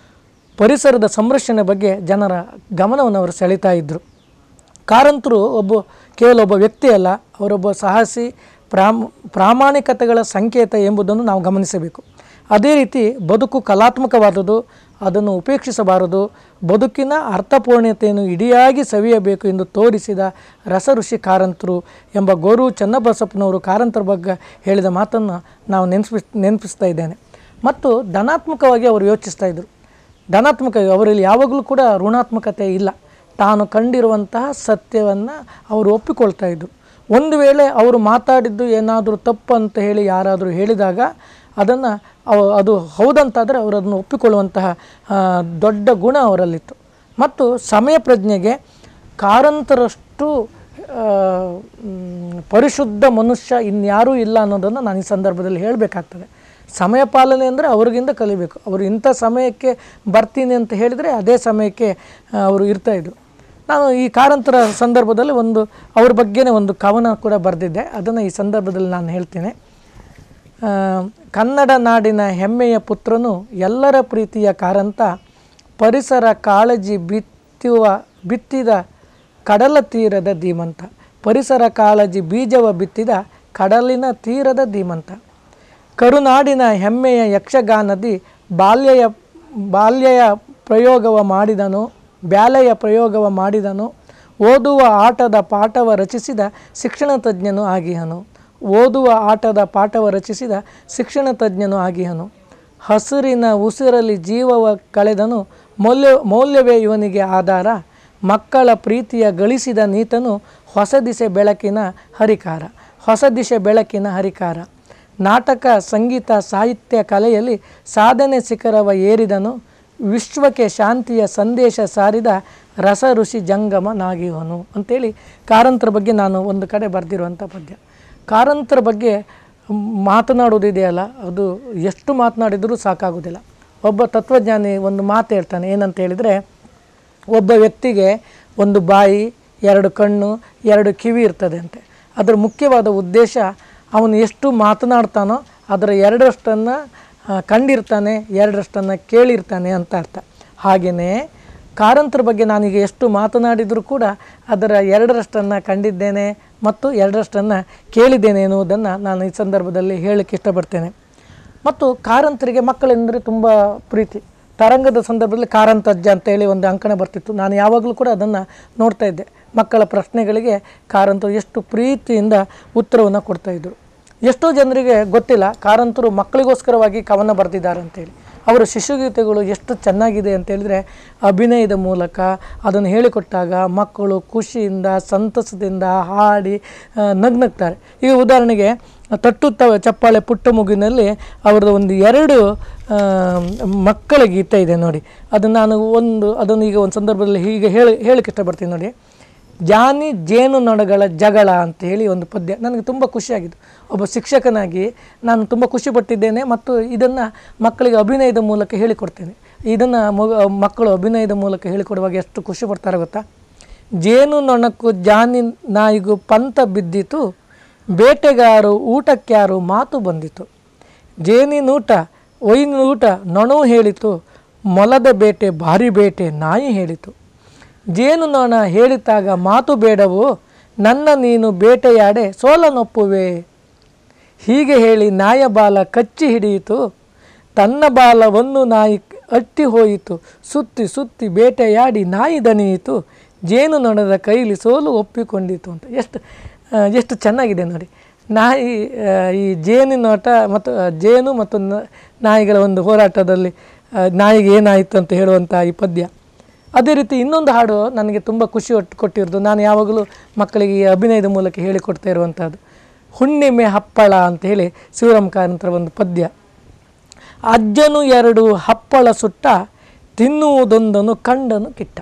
ಪರಿಸರದ ಸಂರಕ್ಷಣೆ ಬಗ್ಗೆ ಜನರ ಗಮನವನ್ನು ಅವರು ಸೆಳೀತಾ ಇದ್ದರು ಕಾರಂತರು ಒಬ್ಬ ಕೇವಲ ಒಬ್ಬ ವ್ಯಕ್ತಿ ಅಲ್ಲ ಅವರೊಬ್ಬ ಸಾಹಸಿ ಪ್ರಾಮ್ ಪ್ರಾಮಾಣಿಕತೆಗಳ ಸಂಕೇತ ಎಂಬುದನ್ನು ನಾವು ಗಮನಿಸಬೇಕು ಅದೇ ರೀತಿ ಬದುಕು ಕಲಾತ್ಮಕವಾದುದು ಅದನ್ನು ಉಪೇಕ್ಷಿಸಬಾರದು ಬದುಕಿನ ಅರ್ಥಪೂರ್ಣತೆಯನ್ನು ಇಡಿಯಾಗಿ ಸವಿಯಬೇಕು ಎಂದು ತೋರಿಸಿದ ರಸ ಋಷಿ ಕಾರಂತರು ಎಂಬ ಗೋರು ಚನ್ನಬಸಪ್ಪನವರು ಕಾರಂತರ ಬಗ್ಗೆ ಹೇಳಿದ ಮಾತನ್ನು ನಾವು ನೆನಪಿಸ್ ನೆನಪಿಸ್ತಾ ಇದ್ದೇನೆ ಮತ್ತು ಧನಾತ್ಮಕವಾಗಿ ಅವರು ಯೋಚಿಸ್ತಾ ಇದ್ದರು ಧನಾತ್ಮಕ ಅವರಲ್ಲಿ ಯಾವಾಗಲೂ ಕೂಡ ಋಣಾತ್ಮಕತೆ ಇಲ್ಲ ತಾನು ಕಂಡಿರುವಂತಹ ಸತ್ಯವನ್ನು ಅವರು ಒಪ್ಪಿಕೊಳ್ತಾ ಇದ್ದರು ಒಂದು ವೇಳೆ ಅವರು ಮಾತಾಡಿದ್ದು ಏನಾದರೂ ತಪ್ಪು ಅಂತ ಹೇಳಿ ಯಾರಾದರೂ ಹೇಳಿದಾಗ ಅದನ್ನು ಅದು ಹೌದಂತಾದರೆ ಅವರು ಅದನ್ನು ಒಪ್ಪಿಕೊಳ್ಳುವಂತಹ ಆ, ದೊಡ್ಡ ಗುಣ ಅವರಲ್ಲಿತ್ತು ಮತ್ತು ಸಮಯ ಪ್ರಜ್ಞೆಗೆ ಕಾರಂತರಷ್ಟು ಆ, ಮ್, ಪರಿಶುದ್ಧ ಮನುಷ್ಯ ಇನ್ಯಾರೂ ಇಲ್ಲ ಅನ್ನೋದನ್ನು ನಾನು ಈ ಸಂದರ್ಭದಲ್ಲಿ ಹೇಳಬೇಕಾಗ್ತದೆ ಸಮಯ ಪಾಲನೆ ಅಂದರೆ ಅವ್ರಿಗಿಂದ ಕಲಿಬೇಕು ಅವರು ಇಂಥ ಸಮಯಕ್ಕೆ ಬರ್ತೀನಿ ಅಂತ ಹೇಳಿದರೆ ಅದೇ ಸಮಯಕ್ಕೆ ಆ, ಅವರು ಇರ್ತಾಯಿದ್ರು ನಾನು ಈ ಕಾರಂತರ ಸಂದರ್ಭದಲ್ಲಿ ಒಂದು ಅವ್ರ ಬಗ್ಗೆನೇ ಒಂದು ಕವನ ಕೂಡ ಬರೆದಿದ್ದೆ ಅದನ್ನು ಈ ಸಂದರ್ಭದಲ್ಲಿ ನಾನು ಹೇಳ್ತೀನಿ ಆ, ಕನ್ನಡ ನಾಡಿನ ಹೆಮ್ಮೆಯ ಪುತ್ರನು ಎಲ್ಲರ ಪ್ರೀತಿಯ ಕಾರಂತ ಪರಿಸರ ಕಾಳಜಿ ಬಿತ್ತುವ ಬಿತ್ತಿದ ಕಡಲ ತೀರದ ಧೀಮಂತ ಪರಿಸರ ಕಾಳಜಿ ಬೀಜವ ಬಿತ್ತಿದ ಕಡಲಿನ ತೀರದ ಧೀಮಂತ ಕರುನಾಡಿನ ಹೆಮ್ಮೆಯ ಯಕ್ಷಗಾನದಿ ಬಾಲ್ಯಯ ಬಾಲ್ಯಯ ಪ್ರಯೋಗವ ಮಾಡಿದನು ಬ್ಯಾಲೆಯ ಪ್ರಯೋಗವ ಮಾಡಿದನು ಓದುವ ಆಟದ ಪಾಠವ ರಚಿಸಿದ ಶಿಕ್ಷಣ ತಜ್ಞನು ಆಗಿಹನು ಓದುವ ಆಟದ ಪಾಠವ ರಚಿಸಿದ ಶಿಕ್ಷಣ ತಜ್ಞನು ಆಗಿಹನು ಹಸುರಿನ ಉಸಿರಲ್ಲಿ ಜೀವವ ಕಳೆದನು ಮೌಲ್ಯ ಮೌಲ್ಯವೇ ಇವನಿಗೆ ಆಧಾರ ಮಕ್ಕಳ ಪ್ರೀತಿಯ ಗಳಿಸಿದ ನೀತನು ಹೊಸ ದಿಸೆ ಬೆಳಕಿನ ಹರಿಕಾರ ಹೊಸ ದಿಶೆ ಬೆಳಕಿನ ಹರಿಕಾರ ನಾಟಕ ಸಂಗೀತ ಸಾಹಿತ್ಯ ಕಲೆಯಲ್ಲಿ ಸಾಧನೆ ಶಿಖರವ ಏರಿದನು ವಿಶ್ವಕ್ಕೆ ಶಾಂತಿಯ ಸಂದೇಶ ಸಾರಿದ ರಸ ಋಷಿ ಜಂಗಮ ನಾಗಿವನು ಅಂತೇಳಿ ಕಾರಂತರ ಬಗ್ಗೆ ನಾನು ಒಂದು ಕಡೆ ಬರೆದಿರುವಂಥ ಪದ್ಯ ಕಾರಂತರ ಬಗ್ಗೆ ಮಾತನಾಡೋದಿದೆಯಲ್ಲ ಅದು ಎಷ್ಟು ಮಾತನಾಡಿದರೂ ಸಾಕಾಗೋದಿಲ್ಲ ಒಬ್ಬ ತತ್ವಜ್ಞಾನಿ ಒಂದು ಮಾತು ಹೇಳ್ತಾನೆ ಏನಂತ ಹೇಳಿದರೆ ಒಬ್ಬ ವ್ಯಕ್ತಿಗೆ ಒಂದು ಬಾಯಿ ಎರಡು ಕಣ್ಣು ಎರಡು ಕಿವಿ ಇರ್ತದೆ ಅಂತೆ ಅದರ ಮುಖ್ಯವಾದ ಉದ್ದೇಶ ಅವನು ಎಷ್ಟು ಮಾತನಾಡ್ತಾನೋ ಅದರ ಎರಡರಷ್ಟನ್ನು ಆ, ಕಂಡಿರ್ತಾನೆ ಎರಡರಷ್ಟನ್ನು ಕೇಳಿರ್ತಾನೆ ಅಂತ ಅರ್ಥ ಹಾಗೆಯೇ ಕಾರಂತರ ಬಗ್ಗೆ ನಾನೀಗ ಎಷ್ಟು ಮಾತನಾಡಿದರೂ ಕೂಡ ಅದರ ಎರಡರಷ್ಟನ್ನು ಕಂಡಿದ್ದೇನೆ ಮತ್ತು ಎರಡರಷ್ಟನ್ನು ಕೇಳಿದ್ದೇನೆ ಎನ್ನುವುದನ್ನು ನಾನು ಈ ಸಂದರ್ಭದಲ್ಲಿ ಹೇಳಕ್ಕೆ ಇಷ್ಟಪಡ್ತೇನೆ ಮತ್ತು ಕಾರಂತರಿಗೆ ಮಕ್ಕಳೆಂದರೆ ತುಂಬ ಪ್ರೀತಿ ತರಂಗದ ಸಂದರ್ಭದಲ್ಲಿ ಕಾರಂತಜ್ಜ ಅಂತೇಳಿ ಒಂದು ಅಂಕಣ ಬರ್ತಿತ್ತು ನಾನು ಯಾವಾಗಲೂ ಕೂಡ ಅದನ್ನು ನೋಡ್ತಾ ಇದ್ದೆ ಮಕ್ಕಳ ಪ್ರಶ್ನೆಗಳಿಗೆ ಕಾರಂತರು ಎಷ್ಟು ಪ್ರೀತಿಯಿಂದ ಉತ್ತರವನ್ನು ಕೊಡ್ತಾಯಿದ್ರು ಎಷ್ಟೋ ಜನರಿಗೆ ಗೊತ್ತಿಲ್ಲ ಕಾರಂತರು ಮಕ್ಕಳಿಗೋಸ್ಕರವಾಗಿ ಕವನ ಬರೆದಿದ್ದಾರೆ ಅಂತೇಳಿ ಅವರ ಶಿಶುಗೀತೆಗಳು ಎಷ್ಟು ಚೆನ್ನಾಗಿದೆ ಅಂತ ಹೇಳಿದರೆ ಅಭಿನಯದ ಮೂಲಕ ಅದನ್ನು ಹೇಳಿಕೊಟ್ಟಾಗ ಮಕ್ಕಳು ಖುಷಿಯಿಂದ ಸಂತಸದಿಂದ ಹಾಡಿ ಆ, ನಗ್ನಗ್ತಾರೆ ಈಗ ಉದಾಹರಣೆಗೆ ತಟ್ಟುತ್ತ ಚಪ್ಪಾಳೆ ಪುಟ್ಟ ಮಗುವಿನಲ್ಲಿ ಅವರದ್ದು ಒಂದು ಎರಡು ಆ, ಮಕ್ಕಳ ಗೀತೆ ಇದೆ ನೋಡಿ ಅದನ್ನು ನಾನು ಒಂದು ಅದನ್ನು ಈಗ ಒಂದು ಸಂದರ್ಭದಲ್ಲಿ ಹೀಗೆ ಹೇಳಿ ಹೇಳಕ್ಕೆ ಇಷ್ಟಪಡ್ತೀನಿ ನೋಡಿ ಜಾನಿ ಜೇನು ನೊಣಗಳ ಜಗಳ ಅಂತ ಹೇಳಿ ಒಂದು ಪದ್ಯ ನನಗೆ ತುಂಬ ಖುಷಿಯಾಗಿತ್ತು ಒಬ್ಬ ಶಿಕ್ಷಕನಾಗಿ ನಾನು ತುಂಬ ಖುಷಿಪಟ್ಟಿದ್ದೇನೆ ಮತ್ತು ಇದನ್ನು ಮಕ್ಕಳಿಗೆ ಅಭಿನಯದ ಮೂಲಕ ಹೇಳಿಕೊಡ್ತೇನೆ ಇದನ್ನು ಮಗು ಮಕ್ಕಳು ಅಭಿನಯದ ಮೂಲಕ ಹೇಳಿಕೊಡುವಾಗ ಎಷ್ಟು ಖುಷಿ ಪಡ್ತಾರೆ ಗೊತ್ತಾ ಜೇನು ನೊಣಕ್ಕೂ ಜಾನಿ ನಾಯಿಗೂ ಪಂತ ಬಿದ್ದಿತು ಬೇಟೆಗಾರು ಊಟಕ್ಯಾರು ಮಾತು ಬಂದಿತು ಜೇನಿನೂಟ ಒಯ್ನೂಟ ನೊಣವು ಹೇಳಿತು ಮೊಲದ ಬೇಟೆ ಭಾರಿ ಬೇಟೆ ನಾಯಿ ಹೇಳಿತು ಜೇನು ನೊಣ ಹೇಳಿತಾಗ ಮಾತು ಬೇಡವು ನನ್ನ ನೀನು ಬೇಟೆಯಾಡೆ ಸೋಲನೊಪ್ಪುವೆ ಹೀಗೆ ಹೇಳಿ ನಾಯ ಬಾಲ ಕಚ್ಚಿ ಹಿಡಿಯಿತು ತನ್ನ ಬಾಲವನ್ನು ನಾಯಿ ಅಟ್ಟಿ ಹೋಯಿತು ಸುತ್ತಿ ಸುತ್ತಿ ಬೇಟೆಯಾಡಿ ನಾಯಿ ದಣಿಯಿತು ಜೇನು ನೊಣದ ಕೈಲಿ ಸೋಲು ಒಪ್ಪಿಕೊಂಡಿತು ಅಂತ ಎಷ್ಟು ಆ, ಎಷ್ಟು ಚೆನ್ನಾಗಿದೆ ನೋಡಿ ನಾಯಿ ಆ, ಈ ಜೇನಿನೋಟ ಮತ್ತು ಆ, ಜೇನು ಮತ್ತು ನ- ನಾಯಿಗಳ ಒಂದು ಹೋರಾಟದಲ್ಲಿ ಆ, ನಾಯಿಗೆ ಏನಾಯಿತು ಅಂತ ಹೇಳುವಂಥ ಈ ಪದ್ಯ ಅದೇ ರೀತಿ ಇನ್ನೊಂದು ಹಾಡು ನನಗೆ ತುಂಬ ಖುಷಿ ಒಟ್ಟು ಕೊಟ್ಟಿರೋದು ನಾನು ಯಾವಾಗಲೂ ಮಕ್ಕಳಿಗೆ ಈ ಅಭಿನಯದ ಮೂಲಕ ಹೇಳಿಕೊಡ್ತಾ ಇರುವಂಥದ್ದು ಹುಣ್ಣಿಮೆ ಹಪ್ಪಳ ಅಂತ ಹೇಳಿ ಶಿವರಾಮ್ ಕಾರಂತರ ಒಂದು ಪದ್ಯ ಅಜ್ಜನು ಎರಡು ಹಪ್ಪಳ ಸುಟ್ಟ ತಿನ್ನುವುದೊಂದನು ಕಂಡನು ಕಿಟ್ಟ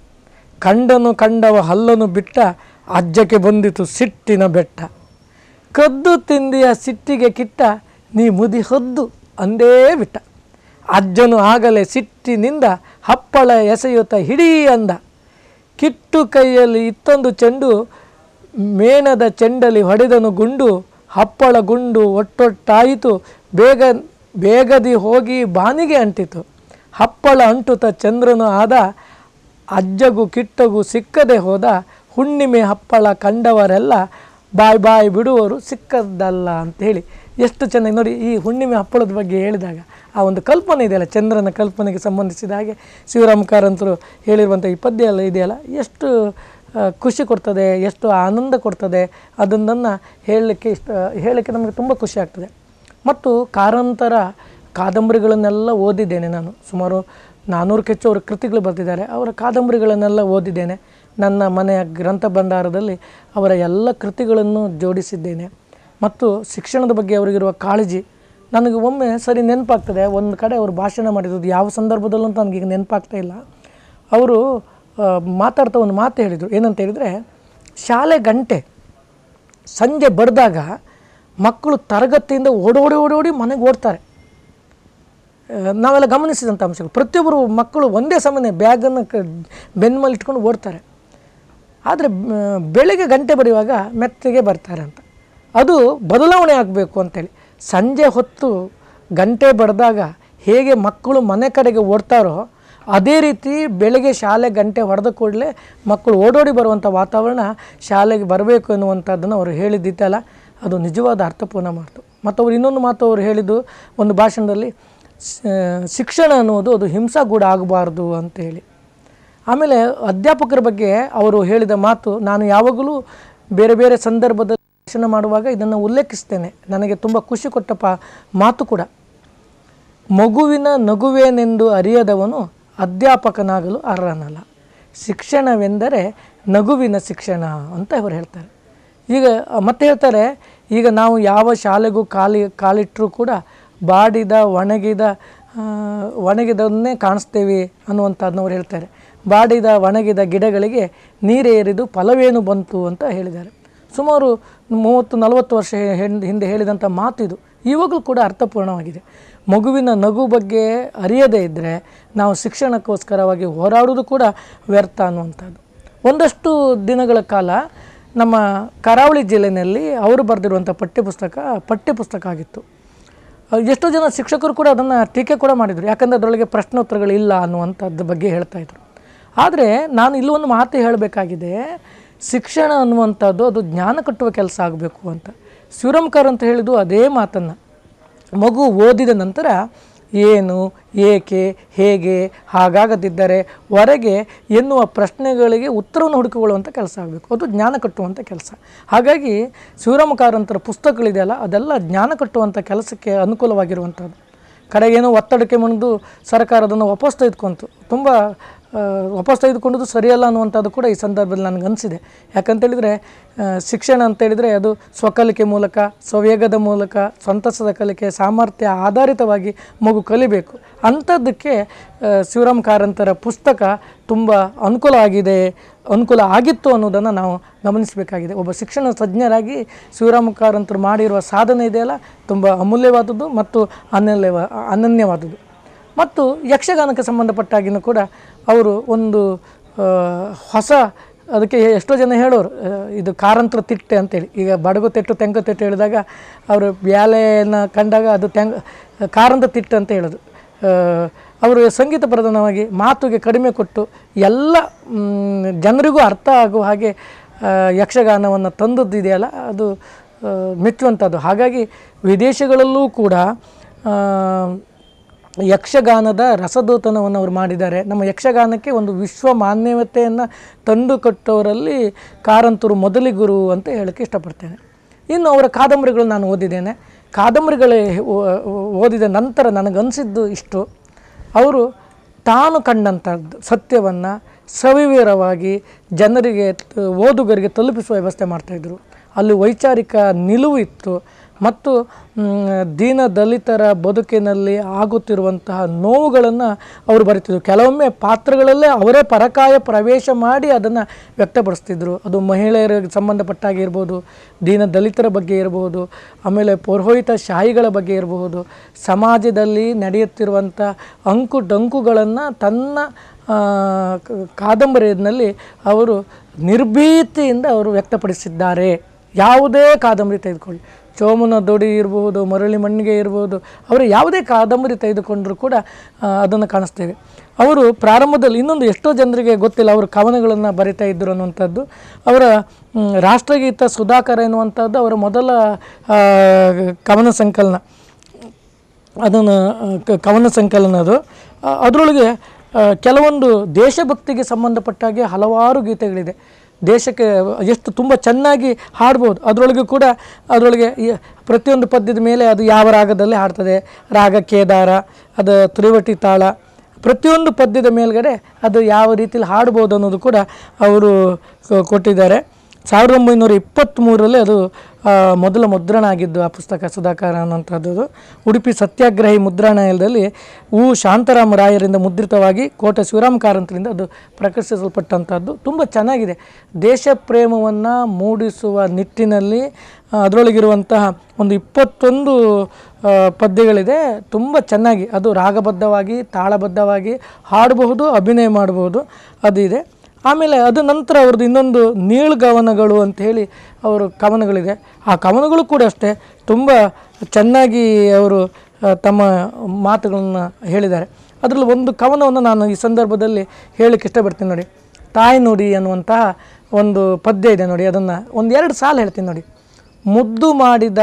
ಕಂಡನು ಕಂಡವ ಹಲ್ಲನು ಬಿಟ್ಟ ಅಜ್ಜಕ್ಕೆ ಬಂದಿತು ಸಿಟ್ಟಿನ ಬೆಟ್ಟ ಕದ್ದು ತಿಂದಿಯ ಸಿಟ್ಟಿಗೆ ಕಿಟ್ಟ ನೀ ಮುದಿ ಹೊದ್ದು ಅಂದೇ ಬಿಟ್ಟ ಅಜ್ಜನು ಆಗಲೇ ಸಿಟ್ಟಿನಿಂದ ಹಪ್ಪಳ ಎಸೆಯುತ್ತ ಹಿಡೀ ಅಂದ ಕಿಟ್ಟು ಕೈಯಲ್ಲಿ ಇತ್ತೊಂದು ಚೆಂಡು ಮೇಣದ ಚೆಂಡಲಿ ಹೊಡೆದನು ಗುಂಡು ಹಪ್ಪಳ ಗುಂಡು ಒಟ್ಟೊಟ್ಟಾಯಿತು ಬೇಗ ಬೇಗದಿ ಹೋಗಿ ಬಾನಿಗೆ ಅಂಟಿತು ಹಪ್ಪಳ ಅಂಟುತ ಚಂದ್ರನು ಆದ ಅಜ್ಜಗೂ ಕಿಟ್ಟಗೂ ಸಿಕ್ಕದೆ ಹೋದ ಹುಣ್ಣಿಮೆ ಹಪ್ಪಳ ಕಂಡವರೆಲ್ಲ ಬಾಯ್ ಬಾಯ್ ಬಿಡುವರು ಸಿಕ್ಕದ್ದಲ್ಲ ಅಂತ ಹೇಳಿ ಎಷ್ಟು ಚೆನ್ನಾಗಿ ನೋಡಿ ಈ ಹುಣ್ಣಿಮೆ ಹಪ್ಪಳದ ಬಗ್ಗೆ ಹೇಳಿದಾಗ ಆ ಒಂದು ಕಲ್ಪನೆ ಇದೆಯಲ್ಲ ಚಂದ್ರನ ಕಲ್ಪನೆಗೆ ಸಂಬಂಧಿಸಿದ ಹಾಗೆ ಶಿವರಾಮ ಕಾರಂತರು ಹೇಳಿರುವಂಥ ಈ ಪದ್ಯ ಎಲ್ಲ ಇದೆಯಲ್ಲ ಎಷ್ಟು ಆ, ಖುಷಿ ಕೊಡ್ತದೆ ಎಷ್ಟು ಆನಂದ ಕೊಡ್ತದೆ ಅದನ್ನು ಹೇಳಲಿಕ್ಕೆ ಇಷ್ಟ ಹೇಳಲಿಕ್ಕೆ ನಮಗೆ ತುಂಬ ಖುಷಿ ಆಗ್ತದೆ ಮತ್ತು ಕಾರಂತರ ಕಾದಂಬರಿಗಳನ್ನೆಲ್ಲ ಓದಿದ್ದೇನೆ ನಾನು ಸುಮಾರು ನಾನ್ನೂರಕ್ಕೆ ಹೆಚ್ಚು ಅವರ ಕೃತಿಗಳು ಬರೆದಿದ್ದಾರೆ ಅವರ ಕಾದಂಬರಿಗಳನ್ನೆಲ್ಲ ಓದಿದ್ದೇನೆ ನನ್ನ ಮನೆಯ ಗ್ರಂಥ ಭಂಡಾರದಲ್ಲಿ ಅವರ ಎಲ್ಲ ಕೃತಿಗಳನ್ನು ಜೋಡಿಸಿದ್ದೇನೆ ಮತ್ತು ಶಿಕ್ಷಣದ ಬಗ್ಗೆ ಅವರಿಗಿರುವ ಕಾಳಜಿ ನನಗೆ ಒಮ್ಮೆ ಸರಿ ನೆನಪಾಗ್ತದೆ ಒಂದು ಕಡೆ ಅವರು ಭಾಷಣ ಮಾಡಿದ್ದು ಯಾವ ಸಂದರ್ಭದಲ್ಲೂ ಅಂತ ನನಗೀಗ ನೆನಪಾಗ್ತಾ ಇಲ್ಲ ಅವರು ಆ, ಮಾತಾಡ್ತಾ ಒಂದು ಮಾತು ಹೇಳಿದರು ಏನಂತ ಹೇಳಿದರೆ ಶಾಲೆ ಗಂಟೆ ಸಂಜೆ ಬಡ್ದಾಗ ಮಕ್ಕಳು ತರಗತಿಯಿಂದ ಓಡೋಡಿ ಓಡೋಡಿ ಮನೆಗೆ ಓಡ್ತಾರೆ ಆ, ನಾವೆಲ್ಲ ಗಮನಿಸಿದಂಥ ಅಂಶಗಳು ಪ್ರತಿಯೊಬ್ಬರು ಮಕ್ಕಳು ಒಂದೇ ಸಮಯ ಬ್ಯಾಗನ್ನು ಕ ಬೆನ್ನ ಮೇಲೆ ಇಟ್ಕೊಂಡು ಓಡ್ತಾರೆ ಆದರೆ ಬೆಳಿಗ್ಗೆ ಗಂಟೆ ಬರೆಯುವಾಗ ಮೆತ್ತಗೆ ಬರ್ತಾರೆ ಅಂತ ಅದು ಬದಲಾವಣೆ ಆಗಬೇಕು ಅಂತೇಳಿ ಸಂಜೆ ಹೊತ್ತು ಗಂಟೆ ಬಡ್ದಾಗ ಹೇಗೆ ಮಕ್ಕಳು ಮನೆ ಕಡೆಗೆ ಓಡ್ತಾರೋ ಅದೇ ರೀತಿ ಬೆಳಗ್ಗೆ ಶಾಲೆ ಗಂಟೆ ಹೊಡೆದ ಕೂಡಲೇ ಮಕ್ಕಳು ಓಡೋಡಿ ಬರುವಂಥ ವಾತಾವರಣ ಶಾಲೆಗೆ ಬರಬೇಕು ಎನ್ನುವಂಥದ್ದನ್ನು ಅವರು ಹೇಳಿದ್ದಿತ್ತಲ್ಲ ಅದು ನಿಜವಾದ ಅರ್ಥಪೂರ್ಣ ಮಾತು ಮತ್ತು ಅವರು ಇನ್ನೊಂದು ಮಾತು ಅವರು ಹೇಳಿದ್ದು ಒಂದು ಭಾಷಣದಲ್ಲಿ ಶ- ಶಿಕ್ಷಣ ಅನ್ನುವುದು ಅದು ಹಿಂಸಾಗೂಡ ಆಗಬಾರ್ದು ಅಂತೇಳಿ ಆಮೇಲೆ ಅಧ್ಯಾಪಕರ ಬಗ್ಗೆ ಅವರು ಹೇಳಿದ ಮಾತು ನಾನು ಯಾವಾಗಲೂ ಬೇರೆ ಬೇರೆ ಸಂದರ್ಭದಲ್ಲಿ ಭಾಷಣ ಮಾಡುವಾಗ ಇದನ್ನು ಉಲ್ಲೇಖಿಸ್ತೇನೆ ನನಗೆ ತುಂಬ ಖುಷಿ ಕೊಟ್ಟ ಪ ಮಾತು ಕೂಡ ಮಗುವಿನ ನಗುವೇನೆಂದು ಅರಿಯದವನು ಅಧ್ಯಾಪಕನಾಗಲು ಅರ್ಹನಲ್ಲ ಶಿಕ್ಷಣವೆಂದರೆ ನಗುವಿನ ಶಿಕ್ಷಣ ಅಂತ ಅವರು ಹೇಳ್ತಾರೆ ಈಗ ಮತ್ತೆ ಹೇಳ್ತಾರೆ ಈಗ ನಾವು ಯಾವ ಶಾಲೆಗೂ ಕಾಲಿ ಕಾಲಿಟ್ಟರೂ ಕೂಡ ಬಾಡಿದ ಒಣಗಿದ ಆ, ಒಣಗಿದನ್ನೇ ಕಾಣಿಸ್ತೇವೆ ಅನ್ನುವಂಥದ್ದನ್ನ ಅವ್ರು ಹೇಳ್ತಾರೆ ಬಾಡಿದ ಒಣಗಿದ ಗಿಡಗಳಿಗೆ ನೀರೇರಿದು ಫಲವೇನು ಬಂತು ಅಂತ ಹೇಳಿದ್ದಾರೆ ಸುಮಾರು ಮೂವತ್ತು ನಲವತ್ತು ವರ್ಷ ಹಿಂದೆ ಹಿಂದೆ ಹೇಳಿದಂಥ ಮಾತು ಇದು ಇವಾಗಲೂ ಕೂಡ ಅರ್ಥಪೂರ್ಣವಾಗಿದೆ ಮಗುವಿನ ನಗು ಬಗ್ಗೆ ಅರಿಯದೇ ಇದ್ದರೆ ನಾವು ಶಿಕ್ಷಣಕ್ಕೋಸ್ಕರವಾಗಿ ಹೋರಾಡೋದು ಕೂಡ ವ್ಯರ್ಥ ಅನ್ನುವಂಥದ್ದು ಒಂದಷ್ಟು ದಿನಗಳ ಕಾಲ ನಮ್ಮ ಕರಾವಳಿ ಜಿಲ್ಲೆಯಲ್ಲಿ ಅವರು ಬರೆದಿರುವಂಥ ಪಠ್ಯಪುಸ್ತಕ ಪಠ್ಯಪುಸ್ತಕ ಆಗಿತ್ತು ಅಹ್ ಎಷ್ಟೋ ಜನ ಶಿಕ್ಷಕರು ಕೂಡ ಅದನ್ನು ಟೀಕೆ ಕೂಡ ಮಾಡಿದರು ಯಾಕಂದರೆ ಅದರೊಳಗೆ ಪ್ರಶ್ನೋತ್ತರಗಳು ಇಲ್ಲ ಅನ್ನುವಂಥದ್ದು ಬಗ್ಗೆ ಹೇಳ್ತಾ ಇದ್ರು ಆದರೆ ನಾನು ಇಲ್ಲೊಂದು ಮಾತು ಹೇಳಬೇಕಾಗಿದೆ ಶಿಕ್ಷಣ ಅನ್ನುವಂಥದ್ದು ಅದು ಜ್ಞಾನ ಕಟ್ಟುವ ಕೆಲಸ ಆಗಬೇಕು ಅಂತ ಶಿವರಾಮ್ಕರ್ ಅಂತ ಹೇಳಿದ್ದು ಅದೇ ಮಾತನ್ನು ಮಗು ಓದಿದ ನಂತರ ಏನು ಏಕೆ ಹೇಗೆ ಹಾಗಾಗದಿದ್ದರೆ ಹೊರಗೆ ಎನ್ನುವ ಪ್ರಶ್ನೆಗಳಿಗೆ ಉತ್ತರವನ್ನು ಹುಡುಕಿಕೊಳ್ಳುವಂಥ ಕೆಲಸ ಆಗಬೇಕು ಅದು ಜ್ಞಾನ ಕಟ್ಟುವಂಥ ಕೆಲಸ ಹಾಗಾಗಿ ಶಿವರಾಮ ಕಾರಂತರ ಪುಸ್ತಕಗಳಿದೆಯಲ್ಲ ಅದೆಲ್ಲ ಜ್ಞಾನ ಕಟ್ಟುವಂಥ ಕೆಲಸಕ್ಕೆ ಅನುಕೂಲವಾಗಿರುವಂಥದ್ದು ಕಡೆಗೇನೋ ಒತ್ತಡಕ್ಕೆ ಮಣಿದು ಸರ್ಕಾರ ಅದನ್ನು ವಾಪಸ್ ತೆಗೆದುಕೊಂತು ತುಂಬ ಆ, ವಾಪಸ್ ತೆಗೆದುಕೊಂಡದ್ದು ಸರಿಯಲ್ಲ ಅನ್ನುವಂಥದ್ದು ಕೂಡ ಈ ಸಂದರ್ಭದಲ್ಲಿ ನನಗೆ ಅನಿಸಿದೆ ಯಾಕಂತೇಳಿದರೆ ಆ, ಶಿಕ್ಷಣ ಅಂತೇಳಿದರೆ ಅದು ಸ್ವಕಲಿಕೆ ಮೂಲಕ ಸ್ವವೇಗದ ಮೂಲಕ ಸಂತಸದ ಕಲಿಕೆ ಸಾಮರ್ಥ್ಯ ಆಧಾರಿತವಾಗಿ ಮಗು ಕಲಿಬೇಕು ಅಂಥದ್ದಕ್ಕೆ ಆ, ಶಿವರಾಮ್ ಕಾರಂತರ ಪುಸ್ತಕ ತುಂಬ ಅನುಕೂಲ ಆಗಿದೆ ಅನುಕೂಲ ಆಗಿತ್ತು ಅನ್ನೋದನ್ನು ನಾವು ಗಮನಿಸಬೇಕಾಗಿದೆ ಒಬ್ಬ ಶಿಕ್ಷಣ ತಜ್ಞರಾಗಿ ಶಿವರಾಮ ಕಾರಂತರು ಮಾಡಿರುವ ಸಾಧನೆ ಇದೆಯಲ್ಲ ತುಂಬ ಅಮೂಲ್ಯವಾದದ್ದು ಮತ್ತು ಅನನ್ಯವ ಅನನ್ಯವಾದದ್ದು ಮತ್ತು ಯಕ್ಷಗಾನಕ್ಕೆ ಸಂಬಂಧಪಟ್ಟಾಗಿನೂ ಕೂಡ ಅವರು ಒಂದು ಆ, ಹೊಸ ಅದಕ್ಕೆ ಎಷ್ಟೋ ಜನ ಹೇಳೋರು ಆ, ಇದು ಕಾರಂತರ ತಿಟ್ಟೆ ಅಂತೇಳಿ ಈಗ ಬಡಗು ತೆಟ್ಟು ತೆಂಗು ತೆಟ್ಟು ಹೇಳಿದಾಗ ಅವರು ಬ್ಯಾಲೆನ ಕಂಡಾಗ ಅದು ತೆಂಗ ಕಾರಂತ ತಿಟ್ಟು ಅಂತ ಹೇಳೋದು ಆ, ಅವರು ಸಂಗೀತ ಪ್ರಧಾನವಾಗಿ ಮಾತುಗೆ ಕಡಿಮೆ ಕೊಟ್ಟು ಎಲ್ಲ ಮ್, ಜನರಿಗೂ ಅರ್ಥ ಆಗುವ ಹಾಗೆ ಆ, ಯಕ್ಷಗಾನವನ್ನು ತಂದದ್ದಿದೆಯಲ್ಲ ಅದು ಆ, ಮೆಚ್ಚುವಂಥದ್ದು ಹಾಗಾಗಿ ವಿದೇಶಗಳಲ್ಲೂ ಕೂಡ ಆ, ಯಕ್ಷಗಾನದ ರಸದೂತನವನ್ನು ಅವರು ಮಾಡಿದ್ದಾರೆ ನಮ್ಮ ಯಕ್ಷಗಾನಕ್ಕೆ ಒಂದು ವಿಶ್ವ ಮಾನ್ಯತೆಯನ್ನು ತಂದು ಕೊಟ್ಟವರಲ್ಲಿ ಕಾರಂತರು ಮೊದಲಿಗುರು ಅಂತ ಹೇಳಕ್ಕೆ ಇಷ್ಟಪಡ್ತೇನೆ ಇನ್ನು ಅವರ ಕಾದಂಬರಿಗಳು ನಾನು ಓದಿದ್ದೇನೆ ಕಾದಂಬರಿಗಳೇ ಓ- ಓ- ಓದಿದ ನಂತರ ನನಗನ್ಸಿದ್ದು ಇಷ್ಟು ಅವರು ತಾನು ಕಂಡಂಥದ್ದು ಸತ್ಯವನ್ನು ಸವಿವರವಾಗಿ ಜನರಿಗೆ ತ- ಓದುಗರಿಗೆ ತಲುಪಿಸುವ ವ್ಯವಸ್ಥೆ ಮಾಡ್ತಾಯಿದ್ರು ಅಲ್ಲಿ ವೈಚಾರಿಕ ನಿಲುವು ಇತ್ತು ಮತ್ತು ಮ್, ದೀನ ದಲಿತರ ಬದುಕಿನಲ್ಲಿ ಆಗುತ್ತಿರುವಂತಹ ನೋವುಗಳನ್ನು ಅವರು ಬರೀತಿದ್ರು ಕೆಲವೊಮ್ಮೆ ಪಾತ್ರಗಳಲ್ಲೇ ಅವರೇ ಪರಕಾಯ ಪ್ರವೇಶ ಮಾಡಿ ಅದನ್ನು ವ್ಯಕ್ತಪಡಿಸ್ತಿದ್ರು ಅದು ಮಹಿಳೆಯರಿಗೆ ಸಂಬಂಧಪಟ್ಟಾಗಿರ್ಬೋದು ದೀನ ದಲಿತರ ಬಗ್ಗೆ ಇರಬಹುದು ಆಮೇಲೆ ಪುರೋಹಿತ ಶಾಹಿಗಳ ಬಗ್ಗೆ ಇರಬಹುದು ಸಮಾಜದಲ್ಲಿ ನಡೆಯುತ್ತಿರುವಂಥ ಅಂಕು ಡಂಕುಗಳನ್ನು ತನ್ನ ಆ, ಕ- ಕಾದಂಬರಿಯಲ್ಲಿ ಅವರು ನಿರ್ಭೀತಿಯಿಂದ ಅವರು ವ್ಯಕ್ತಪಡಿಸಿದ್ದಾರೆ ಯಾವುದೇ ಕಾದಂಬರಿ ತೆಗೆದುಕೊಳ್ಳಿ ಚೋಮನ ದೊಡಿ ಇರಬಹುದು ಮರಳಿ ಮಣ್ಣಿಗೆ ಇರಬಹುದು ಅವರ ಯಾವುದೇ ಕಾದಂಬರಿ ತೆಗೆದುಕೊಂಡರೂ ಕೂಡ ಅದನ್ನು ಕಾಣಿಸ್ತೇವೆ ಅವರು ಪ್ರಾರಂಭದಲ್ಲಿ ಇನ್ನೊಂದು ಎಷ್ಟೋ ಜನರಿಗೆ ಗೊತ್ತಿಲ್ಲ ಅವರು ಕವನಗಳನ್ನು ಬರಿತಾ ಇದ್ದರು ಅನ್ನುವಂಥದ್ದು ಅವರ ಮ್, ರಾಷ್ಟ್ರಗೀತ ಸುಧಾಕರ ಎನ್ನುವಂಥದ್ದು ಅವರ ಮೊದಲ ಆ, ಕವನ ಸಂಕಲನ ಅದನ್ನು ಆ, ಕ- ಕವನ ಸಂಕಲನ ಅದು ಆ, ಅದರೊಳಗೆ ಆ, ಕೆಲವೊಂದು ದೇಶಭಕ್ತಿಗೆ ಸಂಬಂಧಪಟ್ಟ ಹಾಗೆ ಹಲವಾರು ಗೀತೆಗಳಿದೆ ದೇಶಕ್ಕೆ ಎಷ್ಟು ತುಂಬ ಚೆನ್ನಾಗಿ ಹಾಡ್ಬೋದು ಅದರೊಳಗೆ ಕೂಡ ಅದರೊಳಗೆ ಈ- ಪ್ರತಿಯೊಂದು ಪದ್ಯದ ಮೇಲೆ ಅದು ಯಾವ ರಾಗದಲ್ಲಿ ಹಾಡ್ತದೆ ರಾಗ ಕೇದಾರ ಅದು ತ್ರಿವಟಿ ತಾಳ ಪ್ರತಿಯೊಂದು ಪದ್ಯದ ಮೇಲ್ಗಡೆ ಅದು ಯಾವ ರೀತಿಯಲ್ಲಿ ಹಾಡ್ಬೋದು ಅನ್ನೋದು ಕೂಡ ಅವರು ಕೊ- ಕೊಟ್ಟಿದ್ದಾರೆ ಸಾವಿರದ ಒಂಬೈನೂರ ಇಪ್ಪತ್ತ್ಮೂರರಲ್ಲಿ ಅದು ಆ, ಮೊದಲ ಮುದ್ರಣ ಆಗಿದ್ದು ಆ ಪುಸ್ತಕ ಸುಧಾಕರ ಅನ್ನುವಂಥದ್ದು ಉಡುಪಿ ಸತ್ಯಾಗ್ರಹಿ ಮುದ್ರಣಾಲಯದಲ್ಲಿ ಉ ಶಾಂತರಾಮ ರಾಯರಿಂದ ಮುದ್ರಿತವಾಗಿ ಕೋಟೆ ಶಿವರಾಮ ಕಾರಂತರಿಂದ ಅದು ಪ್ರಕಟಿಸಲ್ಪಟ್ಟಂಥದ್ದು ತುಂಬ ಚೆನ್ನಾಗಿದೆ ದೇಶ ಪ್ರೇಮವನ್ನು ಮೂಡಿಸುವ ನಿಟ್ಟಿನಲ್ಲಿ ಆ, ಅದರೊಳಗಿರುವಂತಹ ಒಂದು ಇಪ್ಪತ್ತೊಂದು ಆ, ಪದ್ಯಗಳಿದೆ ತುಂಬ ಚೆನ್ನಾಗಿ ಅದು ರಾಗಬದ್ಧವಾಗಿ ತಾಳಬದ್ಧವಾಗಿ ಹಾಡಬಹುದು ಅಭಿನಯ ಮಾಡಬಹುದು ಅದು ಇದೆ ಆಮೇಲೆ ಅದು ನಂತರ ಅವ್ರದ್ದು ಇನ್ನೊಂದು ನೀಳ್ಗವನಗಳು ಅಂತ ಹೇಳಿ ಅವರು ಕವನಗಳಿದೆ ಆ ಕವನಗಳು ಕೂಡ ಅಷ್ಟೇ ತುಂಬ ಚೆನ್ನಾಗಿ ಅವರು ಆ, ತಮ್ಮ ಮಾತುಗಳನ್ನು ಹೇಳಿದ್ದಾರೆ ಅದರಲ್ಲಿ ಒಂದು ಕವನವನ್ನು ನಾನು ಈ ಸಂದರ್ಭದಲ್ಲಿ ಹೇಳಕ್ಕೆ ಇಷ್ಟಪಡ್ತೀನಿ ನೋಡಿ ತಾಯಿ ನುಡಿ ಅನ್ನುವಂತಹ ಒಂದು ಪದ್ಯ ಇದೆ ನೋಡಿ ಅದನ್ನು ಒಂದು ಎರಡು ಸಾಲು ಹೇಳ್ತೀನಿ ನೋಡಿ ಮುದ್ದು ಮಾಡಿದ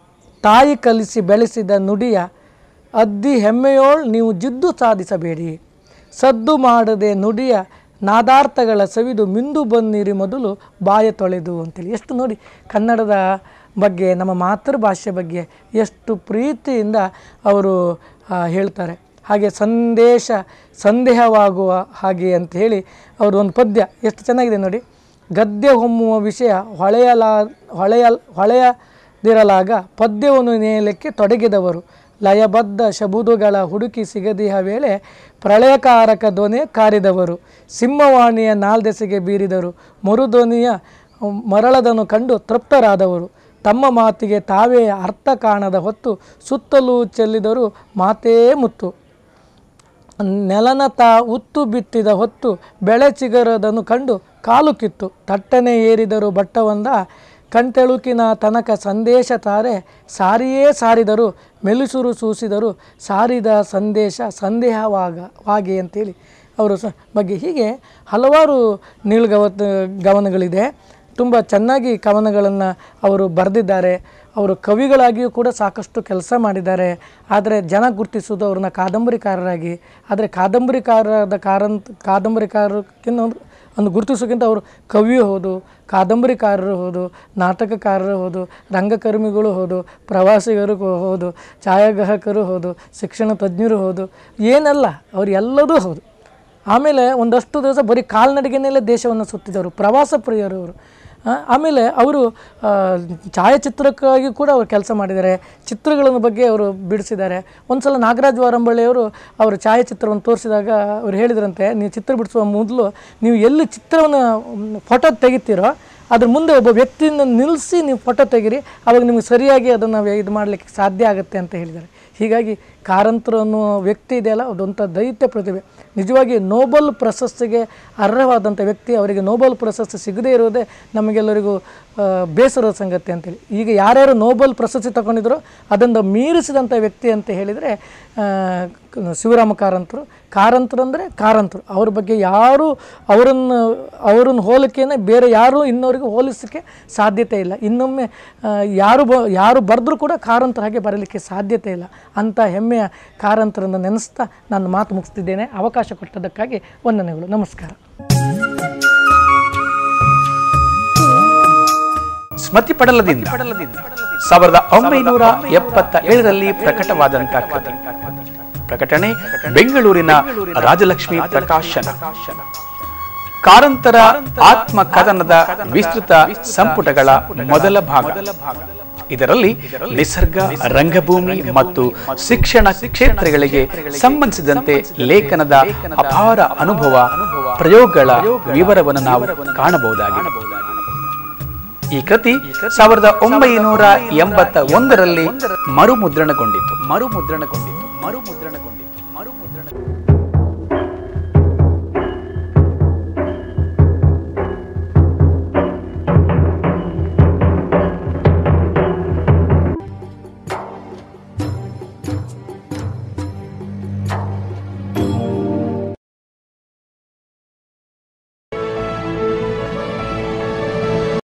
ತಾಯಿ ಕಲಿಸಿ ಬೆಳೆಸಿದ ನುಡಿಯ ಅದ್ದಿ ಹೆಮ್ಮೆಯೋಳ್ ನೀವು ಜಿದ್ದು ಸಾಧಿಸಬೇಡಿ ಸದ್ದು ಮಾಡದೆ ನುಡಿಯ ನಾದಾರ್ಥಗಳ ಸವಿದು ಮಿಂದು ಬನ್ನಿರಿ ಮೊದಲು ಬಾಯ ತೊಳೆದು ಅಂತೇಳಿ ಎಷ್ಟು ನೋಡಿ ಕನ್ನಡದ ಬಗ್ಗೆ ನಮ್ಮ ಮಾತೃಭಾಷೆ ಬಗ್ಗೆ ಎಷ್ಟು ಪ್ರೀತಿಯಿಂದ ಅವರು ಆ, ಹೇಳ್ತಾರೆ ಹಾಗೆ ಸಂದೇಶ ಸಂದೇಹವಾಗುವ ಹಾಗೆ ಅಂತ ಹೇಳಿ ಅವರು ಒಂದು ಪದ್ಯ ಎಷ್ಟು ಚೆನ್ನಾಗಿದೆ ನೋಡಿ ಗದ್ದೆ ಹೊಮ್ಮುವ ವಿಷಯ ಹೊಳೆಯಲಾ ಹೊಳೆಯ ಹೊಳೆಯದಿರಲಾಗ ಪದ್ಯವನ್ನು ನೇಯಲಿಕ್ಕೆ ತೊಡಗಿದವರು ಲಯಬದ್ಧ ಶಬುದುಗಳ ಹುಡುಕಿ ಸಿಗದಿಹ ವೇಳೆ ಪ್ರಳಯಕಾರಕ ಧ್ವನಿ ಕಾರಿದವರು ಸಿಂಹವಾಣಿಯ ನಾಲ್ದೆಸೆಗೆ ಬೀರಿದರು ಮರುಧ್ವನಿಯ ಮರಳದನ್ನು ಕಂಡು ತೃಪ್ತರಾದವರು ತಮ್ಮ ಮಾತಿಗೆ ತಾವೇ ಅರ್ಥ ಕಾಣದ ಹೊತ್ತು ಸುತ್ತಲೂ ಚೆಲ್ಲಿದರು ಮಾತೇ ಮುತ್ತು ನೆಲನ ತಾ ಉತ್ತು ಬಿತ್ತಿದ ಹೊತ್ತು ಬೆಳೆ ಚಿಗರದನ್ನು ಕಂಡು ಕಾಲು ಕಿತ್ತು ತಟ್ಟನೆ ಏರಿದರು ಬಟ್ಟವೊಂದ ಕಂಟೆಳುಕಿನ ತನಕ ಸಂದೇಶ ತಾರೆ ಸಾರಿಯೇ ಸಾರಿದರು ಮೆಲುಸುರು ಸೂಸಿದರು ಸಾರಿದ ಸಂದೇಶ ಸಂದೇಹವಾಗ ವಾಗಿ ಅಂತೇಳಿ ಅವರು ಸ ಬಗ್ಗೆ ಹೀಗೆ ಹಲವಾರು ನೀಳ್ಗವ ಗಮನಗಳಿದೆ ತುಂಬ ಚೆನ್ನಾಗಿ ಕವನಗಳನ್ನು ಅವರು ಬರೆದಿದ್ದಾರೆ ಅವರು ಕವಿಗಳಾಗಿಯೂ ಕೂಡ ಸಾಕಷ್ಟು ಕೆಲಸ ಮಾಡಿದ್ದಾರೆ ಆದರೆ ಜನ ಗುರುತಿಸೋದು ಅವ್ರನ್ನ ಕಾದಂಬರಿಕಾರರಾಗಿ ಆದರೆ ಕಾದಂಬರಿಕಾರರಾದ ಕಾರಂತ ಕಾದಂಬರಿಕಾರಕ್ಕಿಂತ ಒಂದು ಒಂದು ಗುರುತಿಸೋಕ್ಕಿಂತ ಅವರು ಕವಿಯೂ ಹೌದು ಕಾದಂಬರಿಕಾರರು ಹೌದು ನಾಟಕಕಾರರು ಹೌದು ರಂಗಕರ್ಮಿಗಳು ಹೌದು ಪ್ರವಾಸಿಗರು ಕೂ- ಹೌದು ಛಾಯಾಗ್ರಾಹಕರು ಹೌದು ಶಿಕ್ಷಣ ತಜ್ಞರು ಹೌದು ಏನೆಲ್ಲ ಅವ್ರು ಎಲ್ಲದೂ ಹೌದು ಆಮೇಲೆ ಒಂದಷ್ಟು ದಿವಸ ಬರೀ ಕಾಲ್ನಡಿಗೆನಲ್ಲೇ ದೇಶವನ್ನು ಸುತ್ತಿದವರು ಪ್ರವಾಸ ಪ್ರಿಯರು ಅವರು ಆ, ಆಮೇಲೆ ಅವರು ಆ, ಛಾಯಾಚಿತ್ರಕ್ಕಾಗಿ ಕೂಡ ಅವರು ಕೆಲಸ ಮಾಡಿದ್ದಾರೆ ಚಿತ್ರಗಳ ಬಗ್ಗೆ ಅವರು ಬಿಡಿಸಿದ್ದಾರೆ ಒಂದು ಸಲ ನಾಗರಾಜ್ ವಾರಂಬಳ್ಳಿಯವರು ಅವರು ಛಾಯಾಚಿತ್ರವನ್ನು ತೋರಿಸಿದಾಗ ಅವ್ರು ಹೇಳಿದ್ರಂತೆ ನೀವು ಚಿತ್ರ ಬಿಡಿಸುವ ಮೊದಲು ನೀವು ಎಲ್ಲಿ ಚಿತ್ರವನ್ನು ಫೋಟೋ ತೆಗಿತೀರೋ ಅದ್ರ ಮುಂದೆ ಒಬ್ಬ ವ್ಯಕ್ತಿಯನ್ನು ನಿಲ್ಲಿಸಿ ನೀವು ಫೋಟೋ ತೆಗೀರಿ ಅವಾಗ ನಿಮಗೆ ಸರಿಯಾಗಿ ಅದನ್ನು ಇದು ಮಾಡಲಿಕ್ಕೆ ಸಾಧ್ಯ ಆಗುತ್ತೆ ಅಂತ ಹೇಳಿದ್ದಾರೆ ಹೀಗಾಗಿ ಕಾರಂತರು ಅನ್ನುವ ವ್ಯಕ್ತಿ ಇದೆಯಲ್ಲ ಅದೊಂಥ ದೈತ್ಯ ಪ್ರತಿಭೆ ನಿಜವಾಗಿ ನೋಬಲ್ ಪ್ರಶಸ್ತಿಗೆ ಅರ್ಹವಾದಂಥ ವ್ಯಕ್ತಿ ಅವರಿಗೆ ನೋಬಲ್ ಪ್ರಶಸ್ತಿ ಸಿಗದೇ ಇರೋದೇ ನಮಗೆಲ್ಲರಿಗೂ ಆ, ಬೇಸರದ ಸಂಗತಿ ಅಂತೇಳಿ ಈಗ ಯಾರ್ಯಾರು ನೋಬಲ್ ಪ್ರಶಸ್ತಿ ತಗೊಂಡಿದ್ರು ಅದನ್ನು ಮೀರಿಸಿದಂಥ ವ್ಯಕ್ತಿ ಅಂತ ಹೇಳಿದರೆ ಆ, ಕ- ಶಿವರಾಮ ಕಾರಂತರು ಕಾರಂತರು ಅಂದರೆ ಕಾರಂತರು ಅವ್ರ ಬಗ್ಗೆ ಯಾರು ಅವರನ್ನು ಅವರನ್ನು ಹೋಲಿಕೆಯನ್ನು ಬೇರೆ ಯಾರೂ ಇನ್ನವರಿಗೂ ಹೋಲಿಸೋಕ್ಕೆ ಸಾಧ್ಯತೆ ಇಲ್ಲ ಇನ್ನೊಮ್ಮೆ ಆ, ಯಾರು ಬ ಯಾರು ಬರೆದ್ರೂ ಕೂಡ ಕಾರಂತರ ಹಾಗೆ ಬರಲಿಕ್ಕೆ ಸಾಧ್ಯತೆ ಇಲ್ಲ ಅಂಥ ಹೆಮ್ಮೆಯ ಕಾರಂತರನ್ನು ನೆನೆಸ್ತಾ ನಾನು ಮಾತು ಮುಗಿಸ್ತಿದ್ದೇನೆ ಅವಕಾಶ ಕೊಟ್ಟದಕ್ಕಾಗಿ ವಂದನೆಗಳು ನಮಸ್ಕಾರ ಸ್ಮೃತಿ ಪಡಲದಿಂದ ಸಾವಿರದ ಒಂಬೈನೂರ ಎಪ್ಪತ್ತ ಏಳರಲ್ಲಿ ಪ್ರಕಟವಾದಂತ ಕೃತಿ ಪ್ರಕಟಣೆ ಬೆಂಗಳೂರಿನ ರಾಜಲಕ್ಷ್ಮಿ ಪ್ರಕಾಶನ ಕಾರಂತರ ಆತ್ಮ ಕಥನದ ವಿಸ್ತೃತ ಸಂಪುಟಗಳ ಮೊದಲ ಭಾಗ ಇದರಲ್ಲಿ ನಿಸರ್ಗ ರಂಗಭೂಮಿ ಮತ್ತು ಶಿಕ್ಷಣ ಕ್ಷೇತ್ರಗಳಿಗೆ ಸಂಬಂಧಿಸಿದಂತೆ ಲೇಖನದ ಅಪಾರ ಅನುಭವ ಪ್ರಯೋಗಗಳ ವಿವರವನ್ನು ನಾವು ಕಾಣಬಹುದಾಗಿದೆ ಈ ಕೃತಿ ಸಾವಿರದ ಒಂಬೈನೂರ ಎಂಬತ್ತ ಒಂದರಲ್ಲಿ ಮರುಮುದ್ರಣಗೊಂಡಿತು ಮರುಮುದ್ರಣಗೊಂಡಿತು ಮರುಮುದ್ರಣಗೊಂಡಿತು ಮರುಮುದ್ರಣ